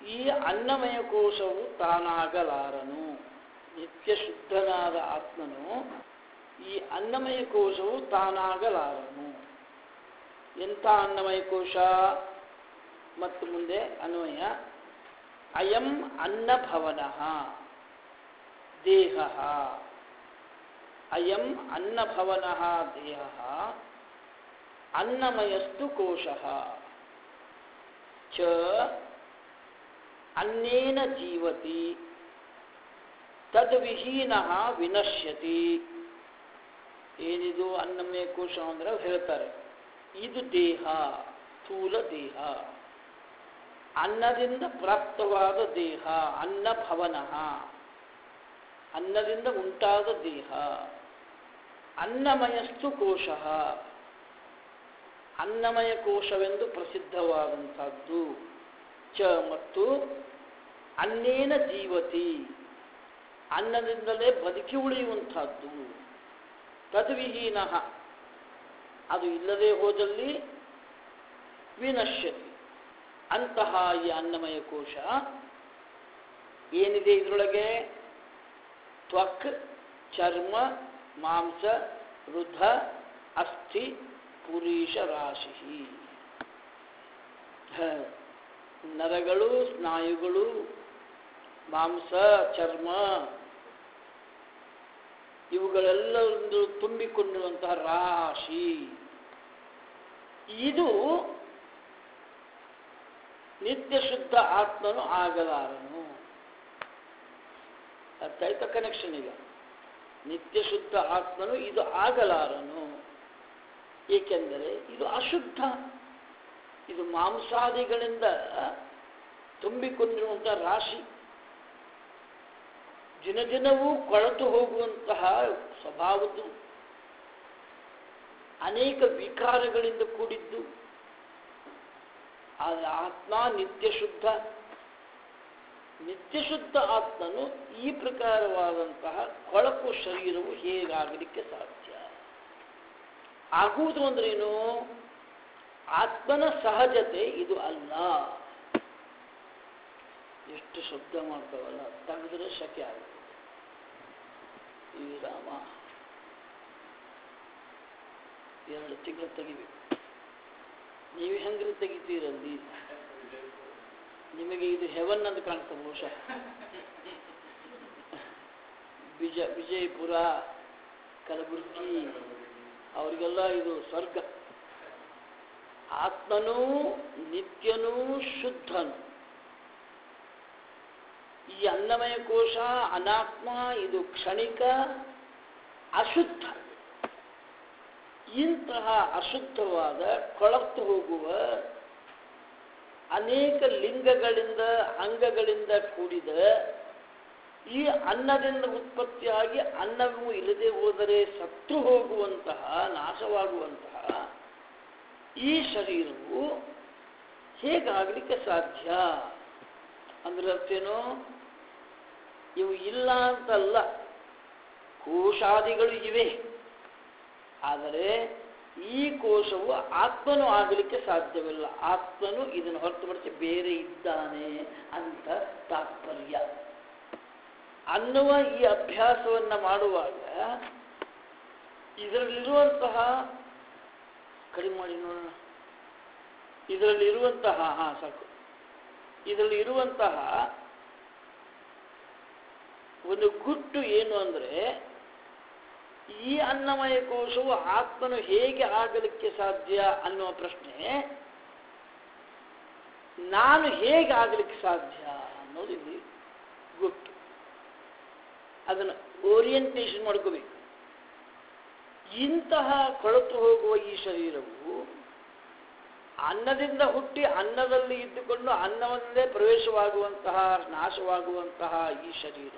ಈ ಅನ್ನಮಯ ಕೋಶವು ತಾನಾಗಲಾರನು ನಿತ್ಯ ಶುದ್ಧನಾದ ಆತ್ಮನು ಈ ಅನ್ನಮಯ ಕೋಶವು ತಾನಾಗಲಾರನು ಎಂಥ ಅನ್ನಮಯ ಕೋಶ ಮತ್ತು ಮುಂದೆ ಅನ್ವಯ ಅಯಂ ಅನ್ನಭವನ ದೇಹ ಅಯಂ ಅನ್ನಭವನ ದೇಹ ಅನ್ನಮಯಸ್ತು ಕೋಶ ಚ ಅನ್ನೇನ ಜೀವತಿ ತದ್ವಿಹೀನ ವಿನಶ್ಯತಿ ಏನಿದು ಅನ್ನಮಯ ಕೋಶ ಅಂದ್ರೆ ಹೇಳ್ತಾರೆ ಇದು ದೇಹ ಸ್ಥೂಲ ದೇಹ ಅನ್ನದಿಂದ ಪ್ರಾಪ್ತವಾದ ದೇಹ ಅನ್ನಭವನ ಅನ್ನದಿಂದ ಉಂಟಾದ ದೇಹ ಅನ್ನಮಯಸ್ತು ಕೋಶ ಅನ್ನಮಯ ಕೋಶವೆಂದು ಪ್ರಸಿದ್ಧವಾದಂಥದ್ದು ಚ ಮತ್ತು ಅನ್ನೇನ ಜೀವತಿ ಅನ್ನದಿಂದಲೇ ಬದುಕಿ ಉಳಿಯುವಂಥದ್ದು ತದ್ವಿಹೀನ ಅದು ಇಲ್ಲದೆ ಹೋದಲ್ಲಿ ವಿನಶ್ಯತಿ ಅಂತಹ ಈ ಅನ್ನಮಯ ಕೋಶ ಏನಿದೆ ಇದರೊಳಗೆ ತ್ವಕ್ ಚರ್ಮ ಮಾಂಸ ವೃದ್ಧ ಅಸ್ಥಿ ಪುರೀಶ ರಾಶಿ ನರಗಳು ಸ್ನಾಯುಗಳು ಮಾಂಸ ಚರ್ಮ ಇವುಗಳೆಲ್ಲಒಂದು ತುಂಬಿಕೊಂಡಿರುವಂತಹ ರಾಶಿ ಇದು ನಿತ್ಯ ಶುದ್ಧ ಆತ್ಮನು ಆಗಲಾರನು ಅರ್ಥ ಆಯ್ತಾ ಕನೆಕ್ಷನ್ ಈಗ ನಿತ್ಯ ಶುದ್ಧ ಆತ್ಮನು ಇದು ಆಗಲಾರನು ಏಕೆಂದರೆ ಇದು ಅಶುದ್ಧ ಇದು ಮಾಂಸಾದಿಗಳಿಂದ ತುಂಬಿಕೊಂಡಿರುವಂಥ ರಾಶಿ ದಿನ ದಿನವೂ ಕೊಳತು ಹೋಗುವಂತಹ ಸ್ವಭಾವದ್ದು ಅನೇಕ ವಿಕಾರಗಳಿಂದ ಕೂಡಿದ್ದು ಆದರೆ ಆತ್ಮ ನಿತ್ಯ ಶುದ್ಧ ನಿತ್ಯ ಶುದ್ಧ ಆತ್ಮನು ಈ ಪ್ರಕಾರವಾದಂತಹ ಕೊಳಕು ಶರೀರವು ಹೇಗಾಗಲಿಕ್ಕೆ ಸಾಧ್ಯ ಆಗುವುದು ಅಂದ್ರೇನು ಆತ್ಮನ ಸಹಜತೆ ಇದು ಅಲ್ಲ ಎಷ್ಟು ಶಬ್ದ ಮಾಡ್ತಾವಲ್ಲ ತೆಗೆದ್ರೆ ಶಕ್ಯ ಆಗುತ್ತೆ ಈ ರಾಮ ಎರಡು ತಿಂಗಳು ತೆಗಿಬೇಕು ನೀವು ಹೆಂಗ್ರಿ ತೆಗಿತೀರಲ್ಲಿ ನಿಮಗೆ ಇದು ಹೆವನ್ ಅಂತ ಕಾಣ್ತದೆ ಬಹುಶಃ ವಿಜ ವಿಜಯಪುರ ಕಲಬುರ್ಗಿ ಅವರಿಗೆಲ್ಲ ಇದು ಸ್ವರ್ಗ ಆತ್ಮನೂ ನಿತ್ಯನೂ ಶುದ್ಧನು ಈ ಅನ್ನಮಯ ಕೋಶ ಅನಾತ್ಮ ಇದು ಕ್ಷಣಿಕ ಅಶುದ್ಧ ಇಂತಹ ಅಶುದ್ಧವಾದ ಕೊಳತು ಹೋಗುವ ಅನೇಕ ಲಿಂಗಗಳಿಂದ ಅಂಗಗಳಿಂದ ಕೂಡಿದ ಈ ಅನ್ನದಿಂದ ಉತ್ಪತ್ತಿಯಾಗಿ ಅನ್ನವು ಇಲ್ಲದೆ ಹೋದರೆ ಸತ್ತು ಹೋಗುವಂತಹ ನಾಶವಾಗುವಂತಹ ಈ ಶರೀರವು ಹೇಗಾಗಲಿಕ್ಕೆ ಸಾಧ್ಯ ಅಂದ್ರೆ ಅರ್ಥೇನು ಇವು ಇಲ್ಲ ಅಂತಲ್ಲ ಕೋಶಾದಿಗಳು ಇವೆ ಆದರೆ ಈ ಕೋಶವು ಆತ್ಮನು ಆಗಲಿಕ್ಕೆ ಸಾಧ್ಯವಿಲ್ಲ ಆತ್ಮನು ಇದನ್ನು ಹೊರತುಪಡಿಸಿ ಬೇರೆ ಇದ್ದಾನೆ ಅಂತ ತಾತ್ಪರ್ಯ ಅನ್ನುವ ಈ ಅಭ್ಯಾಸವನ್ನು ಮಾಡುವಾಗ ಇದರಲ್ಲಿರುವಂತಹ ಕಡಿಮೆ ಮಾಡಿ ನೋಡೋಣ ಇದರಲ್ಲಿ ಇರುವಂತಹ ಹಾ ಸಾಕು ಇದರಲ್ಲಿ ಇರುವಂತಹ ಒಂದು ಗುಟ್ಟು ಏನು ಅಂದರೆ ಈ ಅನ್ನಮಯ ಕೋಶವು ಆತ್ಮನು ಹೇಗೆ ಆಗಲಿಕ್ಕೆ ಸಾಧ್ಯ ಅನ್ನುವ ಪ್ರಶ್ನೆ ನಾನು ಹೇಗೆ ಆಗಲಿಕ್ಕೆ ಸಾಧ್ಯ ಅನ್ನೋದು ಇಲ್ಲಿ ಗುಟ್ಟು ಅದನ್ನು ಓರಿಯಂಟೇಷನ್ ಮಾಡ್ಕೋಬೇಕು ಇಂತಹ ಕೊಳತು ಹೋಗುವ ಈ ಶರೀರವು ಅನ್ನದಿಂದ ಹುಟ್ಟಿ ಅನ್ನದಲ್ಲಿ ಇದ್ದುಕೊಂಡು ಅನ್ನವಲ್ಲೇ ಪ್ರವೇಶವಾಗುವಂತಹ ನಾಶವಾಗುವಂತಹ ಈ ಶರೀರ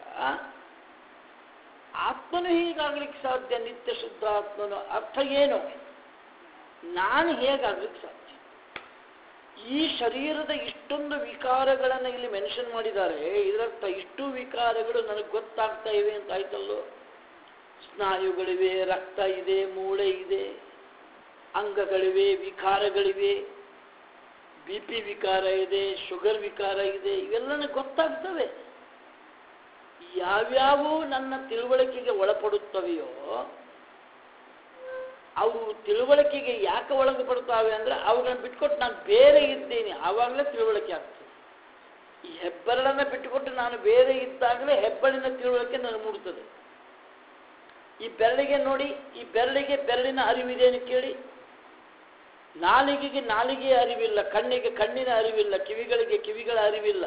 ಆತ್ಮನು ಹೀಗಾಗ್ಲಿಕ್ಕೆ ಸಾಧ್ಯ ನಿತ್ಯ ಶುದ್ಧ ಆತ್ಮನು ಅರ್ಥ ಏನು ನಾನು ಹೇಗಾಗ್ಲಿಕ್ಕೆ ಸಾಧ್ಯ ಈ ಶರೀರದ ಇಷ್ಟೊಂದು ವಿಕಾರಗಳನ್ನು ಇಲ್ಲಿ ಮೆನ್ಷನ್ ಮಾಡಿದ್ದಾರೆ ಇದರರ್ಥ ಇಷ್ಟು ವಿಕಾರಗಳು ನನಗೆ ಗೊತ್ತಾಗ್ತಾ ಇವೆ ಅಂತ ಆಯ್ತಲ್ಲೋ ಸ್ನಾಯುಗಳಿವೆ ರಕ್ತ ಇದೆ ಮೂಳೆ ಇದೆ ಅಂಗಗಳಿವೆ ವಿಕಾರಗಳಿವೆ ಬಿ ಪಿ ವಿಕಾರ ಇದೆ ಶುಗರ್ ವಿಕಾರ ಇದೆ ಇವೆಲ್ಲನೂ ಗೊತ್ತಾಗ್ತವೆ ಯಾವ್ಯಾವು ನನ್ನ ತಿಳುವಳಿಕೆಗೆ ಒಳಪಡುತ್ತವೆಯೋ ಅವು ತಿಳುವಳಿಕೆಗೆ ಯಾಕೆ ಒಳಪಡ್ತಾವೆ ಅಂದ್ರೆ ಅವುಗಳನ್ನ ಬಿಟ್ಕೊಟ್ಟು ನಾನು ಬೇರೆ ಇದ್ದೇನೆ ಆವಾಗಲೇ ತಿಳುವಳಿಕೆ ಆಗ್ತದೆ ಈ ಹೆಬ್ಬೆರಳನ್ನ ಬಿಟ್ಟುಕೊಟ್ಟು ನಾನು ಬೇರೆ ಇದ್ದಾಗಲೇ ಹೆಬ್ಬೆರಳಿನ ತಿಳುವಳಿಕೆ ನನಗೆ ಮೂಡುತ್ತದೆ ಈ ಬೆರಳಿಗೆ ನೋಡಿ ಈ ಬೆರಳಿಗೆ ಬೆರಳಿನ ಅರಿವಿದೇನು ಕೇಳಿ ನಾಲಿಗೆಗೆ ನಾಲಿಗೆಯ ಅರಿವಿಲ್ಲ ಕಣ್ಣಿಗೆ ಕಣ್ಣಿನ ಅರಿವಿಲ್ಲ ಕಿವಿಗಳಿಗೆ ಕಿವಿಗಳ ಅರಿವಿಲ್ಲ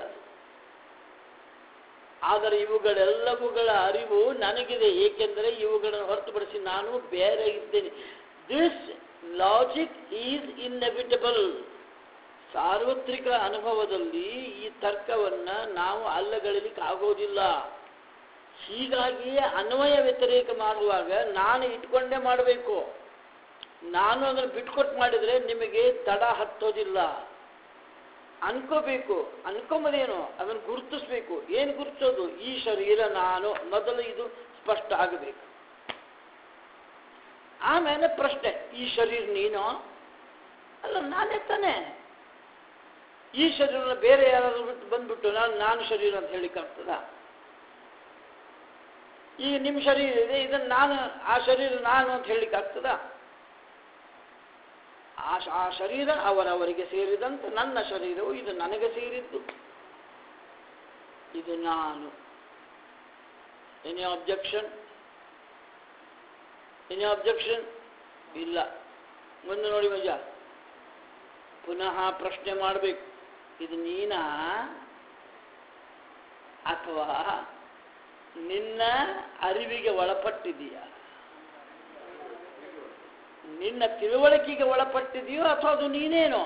ಆದರೆ ಇವುಗಳೆಲ್ಲವುಗಳ ಅರಿವು ನನಗಿದೆ ಏಕೆಂದರೆ ಇವುಗಳನ್ನು ಹೊರತುಪಡಿಸಿ ನಾನು ಬೇರೆ ಇದ್ದೇನೆ ದಿಸ್ ಲಾಜಿಕ್ ಈಸ್ ಇನ್ಎವಿಟಬಲ್ ಸಾರ್ವತ್ರಿಕ ಅನುಭವದಲ್ಲಿ ಈ ತರ್ಕವನ್ನ ನಾವು ಅಲ್ಲಗಳಿಲಿಕ್ಕೆ ಆಗೋದಿಲ್ಲ ಹೀಗಾಗಿಯೇ ಅನ್ವಯ ವ್ಯತಿರೇಕ ಮಾಡುವಾಗ ನಾನು ಇಟ್ಕೊಂಡೇ ಮಾಡಬೇಕು ನಾನು ಅದನ್ನು ಬಿಟ್ಕೊಟ್ಟು ಮಾಡಿದರೆ ನಿಮಗೆ ತಡ ಹತ್ತೋದಿಲ್ಲ ಅನ್ಕೋಬೇಕು ಅನ್ಕೊಂಬದೇನು ಅದನ್ನು ಗುರುತಿಸ್ಬೇಕು ಏನು ಗುರುತಿಸೋದು ಈ ಶರೀರ ನಾನು ಮೊದಲು ಇದು ಸ್ಪಷ್ಟ ಆಗಬೇಕು ಆಮೇಲೆ ಪ್ರಶ್ನೆ ಈ ಶರೀರ ನೀನು ಅಲ್ಲ ನಾನೇ ತಾನೇ ಈ ಶರೀರ ಬೇರೆ ಯಾರಾದ್ರೂ ಬಿಟ್ಟು ಬಂದ್ಬಿಟ್ಟು ನಾನು ನಾನು ಶರೀರ ಅಂತ ಹೇಳಿಕ್ಕಾಗ್ತದ ಈಗ ನಿಮ್ಮ ಶರೀರ ಇದೆ ಇದನ್ನು ನಾನು ಆ ಶರೀರ ನಾನು ಅಂತ ಹೇಳಿಕ್ಕಾಗ್ತದ ಆ ಶ- ಆ ಶರೀರ ಅವರವರಿಗೆ ಸೇರಿದಂತೆ ನನ್ನ ಶರೀರವು ಇದು ನನಗೆ ಸೇರಿದ್ದು ಇದು ನಾನು ಎನಿ ಅಬ್ಜೆಕ್ಷನ್ ಎನಿ ಅಬ್ಜೆಕ್ಷನ್ ಇಲ್ಲ ಮುಂದೆ ನೋಡಿ ಮಜ ಪುನಃ ಪ್ರಶ್ನೆ ಮಾಡಬೇಕು ಇದು ನೀನಾ ಅಥವಾ ನಿನ್ನ ಅರಿವಿಗೆ ಒಳಪಟ್ಟಿದೀಯಾ ನಿನ್ನ ತಿಳುವಳಿಕೆಗೆ ಒಳಪಟ್ಟಿದೆಯೋ ಅಥವಾ ಅದು ನೀನೇನೋ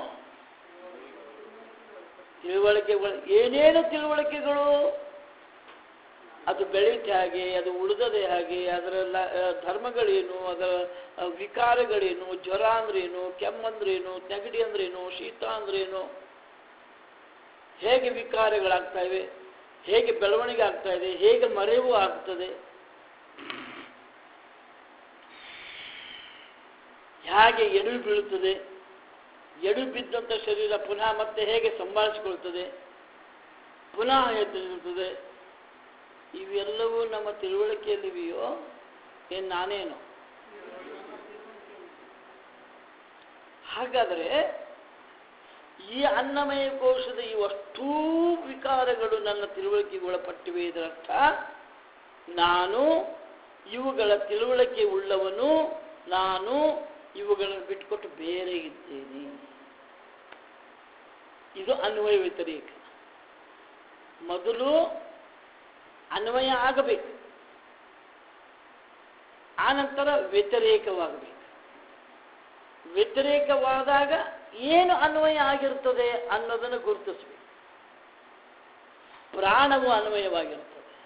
ತಿಳುವಳಿಕೆ ಒಳ ಏನೇನು ತಿಳುವಳಿಕೆಗಳು ಅದು ಬೆಳೀತೆ ಹಾಗೆ ಅದು ಉಳಿದದೆ ಹಾಗೆ ಅದರ ಲ- ಆ, ಧರ್ಮಗಳೇನು ಅದರ ಆ, ವಿಕಾರಗಳೇನು ಜ್ವರ ಅಂದ್ರೇನು ಕೆಮ್ಮಂದ್ರೇನು ನೆಗಡಿ ಅಂದ್ರೇನು ಶೀತ ಅಂದ್ರೇನು ಹೇಗೆ ವಿಕಾರಗಳಾಗ್ತಾ ಇವೆ ಹೇಗೆ ಬೆಳವಣಿಗೆ ಆಗ್ತಾ ಇದೆ ಹೇಗೆ ಮರೆವು ಆಗ್ತದೆ ಹೇಗೆ ಎಡು ಬೀಳುತ್ತದೆ ಎಡು ಬಿದ್ದಂಥ ಶರೀರ ಪುನಃ ಮತ್ತೆ ಹೇಗೆ ಸಂಭಾಳಿಸಿಕೊಳ್ತದೆ ಪುನಃ ಎದ್ದಿರುತ್ತದೆ ಇವೆಲ್ಲವೂ ನಮ್ಮ ತಿಳುವಳಿಕೆಯಲ್ಲಿವೆಯೋ ಏನು ನಾನೇನು ಹಾಗಾದರೆ ಈ ಅನ್ನಮಯ ಕೋಶದ ಈ ಅಷ್ಟೂ ವಿಕಾರಗಳು ನನ್ನ ತಿಳುವಳಿಕೆಗೆ ಒಳಪಟ್ಟಿವೆ ಇದರರ್ಥ ನಾನು ಇವುಗಳ ತಿಳುವಳಿಕೆ ಉಳ್ಳವನು ನಾನು ಇವುಗಳನ್ನು ಬಿಟ್ಟುಕೊಟ್ಟು ಬೇರೆ ಇದ್ದೇನೆ ಇದು ಅನ್ವಯ ವ್ಯತಿರೇಕ ಮೊದಲು ಅನ್ವಯ ಆಗಬೇಕು ಆನಂತರ ವ್ಯತಿರೇಕವಾಗಬೇಕು ವ್ಯತಿರೇಕವಾದಾಗ ಏನು ಅನ್ವಯ ಆಗಿರ್ತದೆ ಅನ್ನೋದನ್ನು ಗುರುತಿಸಬೇಕು ಪ್ರಾಣವು ಅನ್ವಯವಾಗಿರುತ್ತದೆ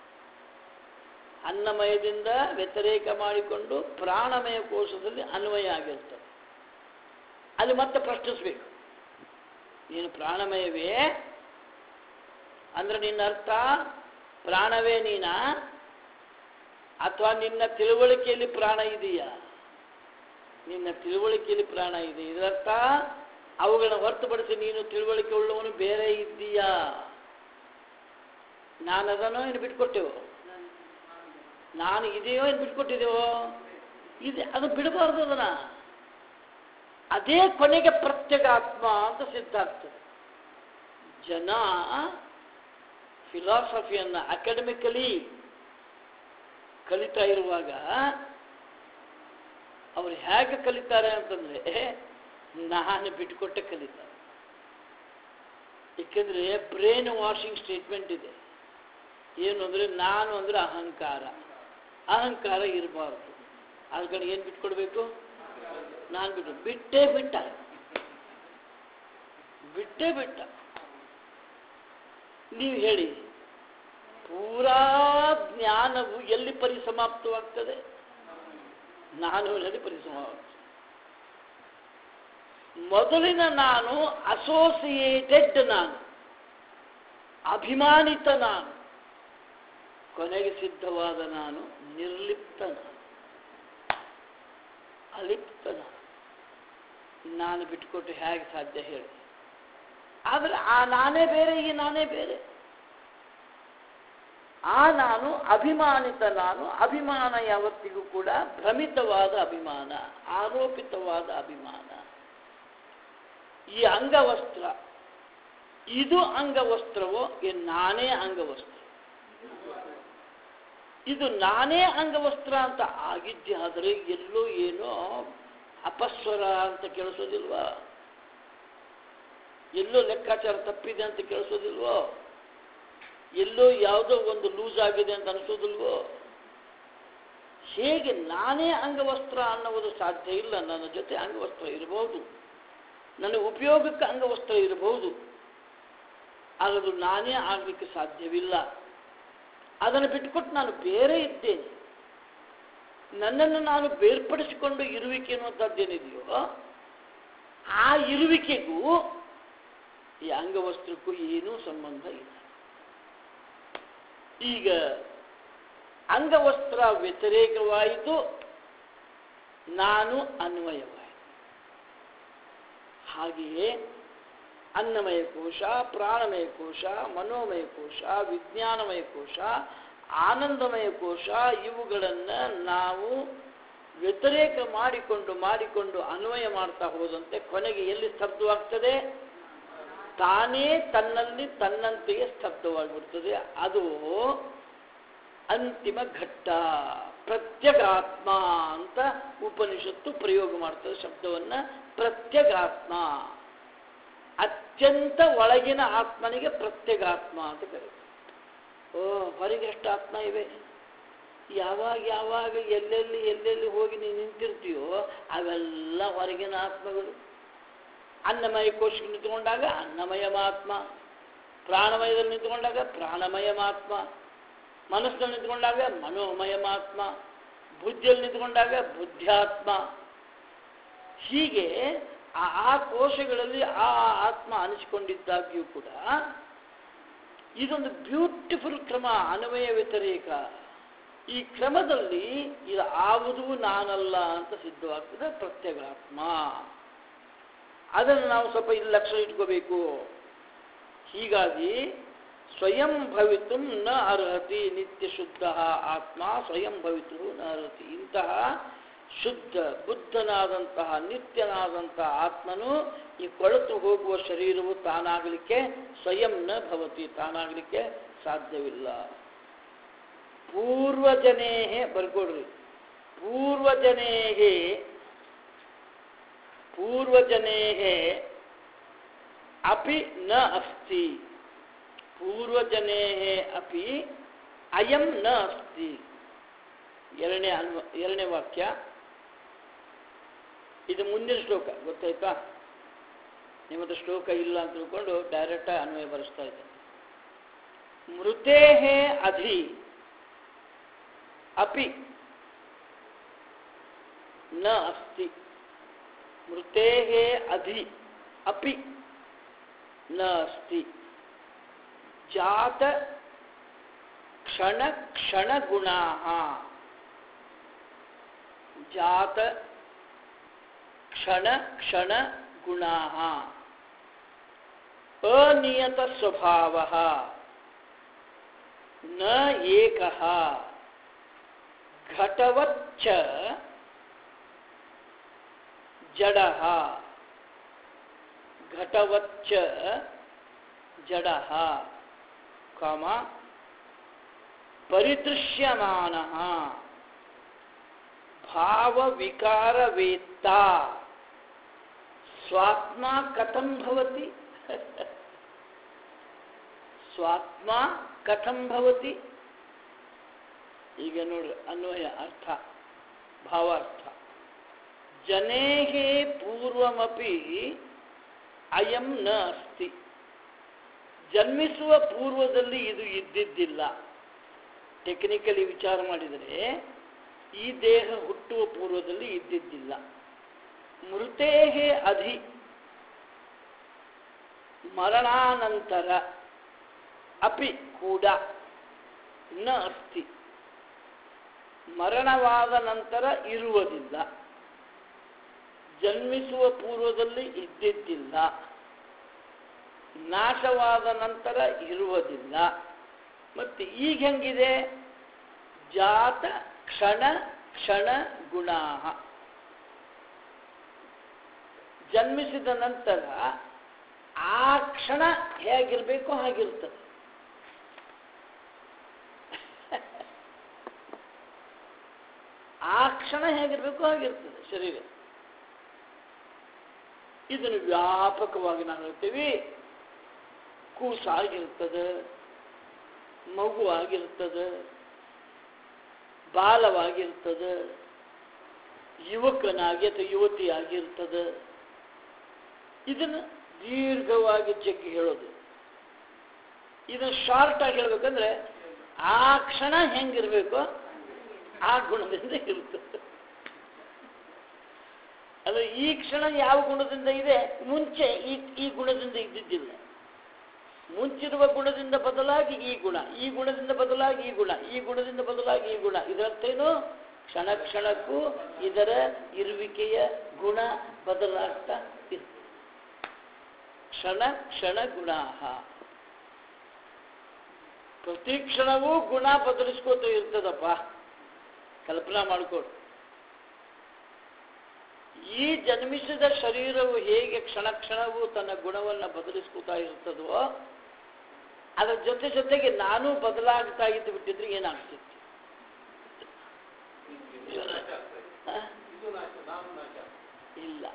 ಅನ್ನಮಯದಿಂದ ವ್ಯತಿರೇಕ ಮಾಡಿಕೊಂಡು ಪ್ರಾಣಮಯ ಕೋಶದಲ್ಲಿ ಅನ್ವಯ ಆಗಿರ್ತದೆ ಅಲ್ಲಿ ಮತ್ತೆ ಪ್ರಶ್ನಿಸಬೇಕು ನೀನು ಪ್ರಾಣಮಯವೇ ಅಂದ್ರೆ ನಿನ್ನ ಅರ್ಥ ಪ್ರಾಣವೇ ನೀನಾ ಅಥವಾ ನಿನ್ನ ತಿಳುವಳಿಕೆಯಲ್ಲಿ ಪ್ರಾಣ ಇದೆಯಾ ನಿನ್ನ ತಿಳುವಳಿಕೆಯಲ್ಲಿ ಪ್ರಾಣ ಇದೆ ಇದರರ್ಥ ಅವುಗಳನ್ನ ಹೊರತುಪಡಿಸಿ ನೀನು ತಿಳುವಳಿಕೆ ಉಳ್ಳವನು ಬೇರೆ ಇದ್ದೀಯಾ ನಾನು ಅದನ್ನು ಏನು ಬಿಟ್ಕೊಟ್ಟೆವು ನಾನು ಇದೆಯೋ ಏನು ಬಿಟ್ಕೊಟ್ಟಿದೆವೋ ಇದೆ ಅದು ಬಿಡಬಾರ್ದು ಅದನ್ನ ಅದೇ ಕೊನೆಗೆ ಪ್ರತ್ಯಗಾತ್ಮ ಅಂತ ಸಿದ್ಧ ಆಗ್ತದೆ ಜನ ಫಿಲಾಸಫಿಯನ್ನು ಅಕಾಡೆಮಿಕಲಿ ಕಲಿತಾ ಇರುವಾಗ ಅವರು ಹೇಗೆ ಕಲಿತಾರೆ ಅಂತಂದ್ರೆ ನಾನು ಬಿಟ್ಕೊಟ್ಟೆ ಕಲಿತಾರೆ ಏಕೆಂದ್ರೆ ಬ್ರೇನ್ ವಾಷಿಂಗ್ ಸ್ಟೇಟ್ಮೆಂಟ್ ಇದೆ ಏನು ಅಂದ್ರೆ ನಾನು ಅಂದ್ರೆ ಅಹಂಕಾರ ಅಹಂಕಾರ ಇರಬಾರ್ದು ಅದಕ್ಕೆ ಏನು ಬಿಟ್ಕೊಡ್ಬೇಕು ನಾನು ಬಿಟ್ಟು ಬಿಟ್ಟೇ ಬಿಟ್ಟ ಬಿಟ್ಟೇ ಬಿಟ್ಟ ನೀವು ಹೇಳಿ ಪೂರಾ ಜ್ಞಾನವು ಎಲ್ಲಿ ಪರಿಸಮಾಪ್ತವಾಗ್ತದೆ ನಾನುವಿನಲ್ಲಿ ಪರಿಸಮಾಪ್ತ ಮೊದಲಿನ ನಾನು ಅಸೋಸಿಯೇಟೆಡ್ ನಾನು ಅಭಿಮಾನಿತ ನಾನು ಕೊನೆಗೆ ಸಿದ್ಧವಾದ ನಾನು ನಿರ್ಲಿಪ್ತ ನಾನು ಅಲಿಪ್ತ ನಾನು ನಾನು ಬಿಟ್ಟುಕೊಟ್ಟು ಹೇಗೆ ಸಾಧ್ಯ ಹೇಳಿ ಆದರೆ ಆ ನಾನೇ ಬೇರೆ ಈ ನಾನೇ ಬೇರೆ ಆ ನಾನು ಅಭಿಮಾನಿತ ನಾನು ಅಭಿಮಾನ ಯಾವತ್ತಿಗೂ ಕೂಡ ಭ್ರಮಿತವಾದ ಅಭಿಮಾನ ಆರೋಪಿತವಾದ ಅಭಿಮಾನ ಈ ಅಂಗವಸ್ತ್ರ ಇದು ಅಂಗವಸ್ತ್ರವೋ ಏನ್ ನಾನೇ ಅಂಗವಸ್ತ್ರ ಇದು ನಾನೇ ಅಂಗವಸ್ತ್ರ ಅಂತ ಆಗಿದ್ದೆ ಆದರೆ ಎಲ್ಲೋ ಏನೋ ಅಪಸ್ವರ ಅಂತ ಕೇಳಿಸೋದಿಲ್ವಾ ಎಲ್ಲೋ ಲೆಕ್ಕಾಚಾರ ತಪ್ಪಿದೆ ಅಂತ ಕೇಳಿಸೋದಿಲ್ವೋ ಎಲ್ಲೋ ಯಾವುದೋ ಒಂದು ಲೂಸ್ ಆಗಿದೆ ಅಂತ ಅನಿಸೋದಿಲ್ವೋ ಹೇಗೆ ನಾನೇ ಅಂಗವಸ್ತ್ರ ಅನ್ನುವುದು ಸಾಧ್ಯ ಇಲ್ಲ ನನ್ನ ಜೊತೆ ಅಂಗವಸ್ತ್ರ ಇರಬಹುದು ನನ್ನ ಉಪಯೋಗಕ್ಕೆ ಅಂಗವಸ್ತ್ರ ಇರಬಹುದು ಅದು ನಾನೇ ಆಗಲಿಕ್ಕೆ ಸಾಧ್ಯವಿಲ್ಲ ಅದನ್ನು ಬಿಟ್ಟುಕೊಟ್ಟು ನಾನು ಬೇರೆ ಇದ್ದೇನೆ ನನ್ನನ್ನು ನಾನು ಬೇರ್ಪಡಿಸಿಕೊಂಡು ಇರುವಿಕೆ ಅನ್ನುವಂಥದ್ದೇನಿದೆಯೋ ಆ ಇರುವಿಕೆಗೂ ಈ ಅಂಗವಸ್ತ್ರಕ್ಕೂ ಏನೂ ಸಂಬಂಧ ಇಲ್ಲ ಈಗ ಅಂಗವಸ್ತ್ರ ವ್ಯತಿರೇಕವಾಯಿತು ನಾನು ಅನ್ವಯವಾಯಿತು ಹಾಗೆಯೇ ಅನ್ನಮಯ ಕೋಶ ಪ್ರಾಣಮಯ ಕೋಶ ಮನೋಮಯ ಕೋಶ ವಿಜ್ಞಾನಮಯ ಕೋಶ ಆನಂದಮಯ ಕೋಶ ಇವುಗಳನ್ನು ನಾವು ವ್ಯತಿರೇಕ ಮಾಡಿಕೊಂಡು ಮಾಡಿಕೊಂಡು ಅನ್ವಯ ಮಾಡ್ತಾ ಹೋದಂತೆ ಕೊನೆಗೆ ಎಲ್ಲಿ ಸ್ತಬ್ಧವಾಗ್ತದೆ ತಾನೇ ತನ್ನಲ್ಲಿ ತನ್ನಂತೆಯೇ ಸ್ತಬ್ಧವಾಗಿಬಿಡ್ತದೆ ಅದು ಅಂತಿಮ ಘಟ್ಟ ಪ್ರತ್ಯಗಾತ್ಮ ಅಂತ ಉಪನಿಷತ್ತು ಪ್ರಯೋಗ ಮಾಡ್ತದೆ ಶಬ್ದವನ್ನ ಪ್ರತ್ಯಗಾತ್ಮ ಅತ್ಯಂತ ಒಳಗಿನ ಆತ್ಮನಿಗೆ ಪ್ರತ್ಯಗಾತ್ಮ ಅಂತ ಕರೀತಾರೆ ಓ ಹೊರಗೆ ಎಷ್ಟು ಆತ್ಮ ಇವೆ ಯಾವಾಗ ಯಾವಾಗ ಎಲ್ಲೆಲ್ಲಿ ಎಲ್ಲೆಲ್ಲಿ ಹೋಗಿ ನೀನು ನಿಂತಿರ್ತೀಯೋ ಅವೆಲ್ಲ ಹೊರಗಿನ ಆತ್ಮಗಳು ಅನ್ನಮಯ ಕೋಶಕ್ಕೆ ನಿಂತ್ಕೊಂಡಾಗ ಅನ್ನಮಯ ಆತ್ಮ ಪ್ರಾಣಮಯದಲ್ಲಿ ನಿಂತ್ಕೊಂಡಾಗ ಪ್ರಾಣಮಯ ಆತ್ಮ ಮನಸ್ಸಲ್ಲಿ ನಿಂತ್ಕೊಂಡಾಗ ಮನೋಮಯ ಆತ್ಮ ಬುದ್ಧಿಯಲ್ಲಿ ನಿಂತ್ಕೊಂಡಾಗ ಬುದ್ಧ್ಯಾತ್ಮ ಹೀಗೆ ಆ ಆ ಕೋಶಗಳಲ್ಲಿ ಆ ಆತ್ಮ ಅನಿಸಿಕೊಂಡಿದ್ದಾಗ್ಯೂ ಕೂಡ ಇದೊಂದು ಬ್ಯೂಟಿಫುಲ್ ಕ್ರಮ ಅನ್ವಯ ವ್ಯತಿರೇಕ ಈ ಕ್ರಮದಲ್ಲಿ ಇದು ಆವುದೂ ನಾನಲ್ಲ ಅಂತ ಸಿದ್ಧವಾಗ್ತದೆ ಪ್ರತ್ಯಗಾತ್ಮ ಅದನ್ನು ನಾವು ಸ್ವಲ್ಪ ಇಲ್ಲಿ ಲಕ್ಷ ಇಟ್ಕೋಬೇಕು ಹೀಗಾಗಿ ಸ್ವಯಂ ಭವಿತು ನ ಅರ್ಹತಿ ನಿತ್ಯ ಶುದ್ಧ ಆತ್ಮ ಸ್ವಯಂ ಭವಿತು ನ ಅರ್ಹತಿ ಇಂತಹ ಶುದ್ಧ ಬುದ್ಧನಾದಂತಹ ನಿತ್ಯನಾದಂತಹ ಆತ್ಮನು ಈ ಕೊಳತು ಹೋಗುವ ಶರೀರವು ತಾನಾಗಲಿಕ್ಕೆ ಸ್ವಯಂ ನ ಭವತಿ ತಾನಾಗಲಿಕ್ಕೆ ಸಾಧ್ಯವಿಲ್ಲ ಪೂರ್ವಜನೇಹೇ ಬರ್ಕೊಡ್ರಿ ಪೂರ್ವಜನೇಹೇ ಪೂರ್ವಜನೇಹೇ ಅಪಿ ನ ಅಸ್ತಿ ಪೂರ್ವಜನೇಹೇ ಅಪಿ ಅಯಂ ನ ಅಸ್ತಿ ಎರಡನೇ ಅನ್ವ ಎರಡನೇ ವಾಕ್ಯ ಇದು ಮುಂದಿನ ಶ್ಲೋಕ ಗೊತ್ತಾಯ್ತಾ ನಿಮ್ಮ ಹತ್ರ ಶ್ಲೋಕ ಇಲ್ಲ ಅಂತ ತಿಳ್ಕೊಂಡು ಡೈರೆಕ್ಟಾಗಿ ಅನ್ವಯ ಬರೆಸ್ತಾ ಇದ್ದೇನೆ ಮೃತೇಹೇ ಅಧಿ ಅಪಿ ನ ಅಸ್ತಿ ಮೃತೇಹೇ ಅಧಿ ಅಪಿ ನ ಅಸ್ತಿ ಜಾತ ಕ್ಷಣ ಕ್ಷಣಗುಣಾ ಜಾತ ಕ್ಷಣ ಕ್ಷಣ ಗುಣಾ ಅನಿಯತ ಸ್ವಭಾವ ನ ಏಕ ಘಟವಚ್ಚ ಜಡ ಘಟವಚ್ಚ ಜಡ ಕಾಮ ಪರಿದೃಶ್ಯಮಾನ ಭಾವವಿಕಾರವೇತ್ತ ಸ್ವಾತ್ಮ ಕಥಂ ಭವತಿ ಸ್ವಾತ್ಮ ಕಥಂ ಭವತಿ ಈಗ ನೋಡ್ರಿ ಅನ್ವಯ ಅರ್ಥ ಭಾವಾರ್ಥ ಜನೇಹೇ ಪೂರ್ವಮಪಿ ಅಯಂ ನ ಅಸ್ತಿ ಜನ್ಮಿಸುವ ಪೂರ್ವದಲ್ಲಿ ಇದು ಇದ್ದಿದ್ದಿಲ್ಲ ಟೆಕ್ನಿಕಲಿ ವಿಚಾರ ಮಾಡಿದರೆ ಈ ದೇಹ ಹುಟ್ಟುವ ಪೂರ್ವದಲ್ಲಿ ಇದ್ದಿದ್ದಿಲ್ಲ ಮೃತೇಹೇ ಅಧಿ ಮರಣಾನಂತರ ಅಪಿ ಕೂಡ ನ ಅಸ್ತಿ ಮರಣವಾದ ನಂತರ ಇರುವುದಿಲ್ಲ ಜನ್ಮಿಸುವ ಪೂರ್ವದಲ್ಲಿ ಇದ್ದಿದ್ದಿಲ್ಲ ನಾಶವಾದ ನಂತರ ಇರುವುದಿಲ್ಲ ಮತ್ತು ಈಗ ಹೆಂಗಿದೆ ಜಾತ ಕ್ಷಣ ಕ್ಷಣ ಗುಣ ಜನ್ಮಿಸಿದ ನಂತರ ಆ ಕ್ಷಣ ಹೇಗಿರಬೇಕು ಹಾಗಿರ್ತದೆ ಆ ಕ್ಷಣ ಹೇಗಿರಬೇಕು ಹಾಗಿರ್ತದೆ ಶರೀರ ಇದನ್ನು ವ್ಯಾಪಕವಾಗಿ ನಾವು ಹೇಳ್ತೀವಿ ಕೂಸಾಗಿರ್ತದೆ ಮಗು ಆಗಿರ್ತದೆ ಬಾಲವಾಗಿರ್ತದೆ ಯುವಕನಾಗಿ ಅಥವಾ ಯುವತಿಯಾಗಿರ್ತದೆ ಇದನ್ನು ದೀರ್ಘವಾಗಿ ಜಗ್ಗಿ ಹೇಳೋದು ಇದನ್ನು ಶಾರ್ಟ್ ಆಗಿ ಹೇಳ್ಬೇಕಂದ್ರೆ ಆ ಕ್ಷಣ ಹೆಂಗಿರ್ಬೇಕು ಆ ಗುಣದಿಂದ ಇರ್ತದೆ ಅದು ಈ ಕ್ಷಣ ಯಾವ ಗುಣದಿಂದ ಇದೆ ಮುಂಚೆ ಈ ಈ ಗುಣದಿಂದ ಇದ್ದಿದ್ದಿಲ್ಲ ಮುಂಚಿರುವ ಗುಣದಿಂದ ಬದಲಾಗಿ ಈ ಗುಣ ಈ ಗುಣದಿಂದ ಬದಲಾಗಿ ಈ ಗುಣ ಈ ಗುಣದಿಂದ ಬದಲಾಗಿ ಈ ಗುಣ ಇದರರ್ಥ ಏನು ಕ್ಷಣ ಕ್ಷಣಕ್ಕೂ ಇದರ ಇರುವಿಕೆಯ ಗುಣ ಬದಲಾಗ್ತಾ ಇರ್ತದೆ ಕ್ಷಣ ಕ್ಷಣ ಗುಣ ಪ್ರತಿ ಕ್ಷಣವೂ ಗುಣ ಬದಲಿಸ್ಕೋತ ಇರ್ತದಪ್ಪ ಕಲ್ಪನಾ ಮಾಡಿಕೊಡು ಈ ಜನ್ಮಿಸಿದ ಶರೀರವು ಹೇಗೆ ಕ್ಷಣ ಕ್ಷಣವೂ ತನ್ನ ಗುಣವನ್ನು ಬದಲಿಸ್ಕೋತಾ ಇರ್ತದೋ ಅದರ ಜೊತೆ ಜೊತೆಗೆ ನಾನು ಬದಲಾಗ್ತಾ ಇದ್ದು ಬಿಟ್ಟಿದ್ರೆ ಏನಾಗ್ತಿತ್ತು ಆ? ಇಲ್ಲ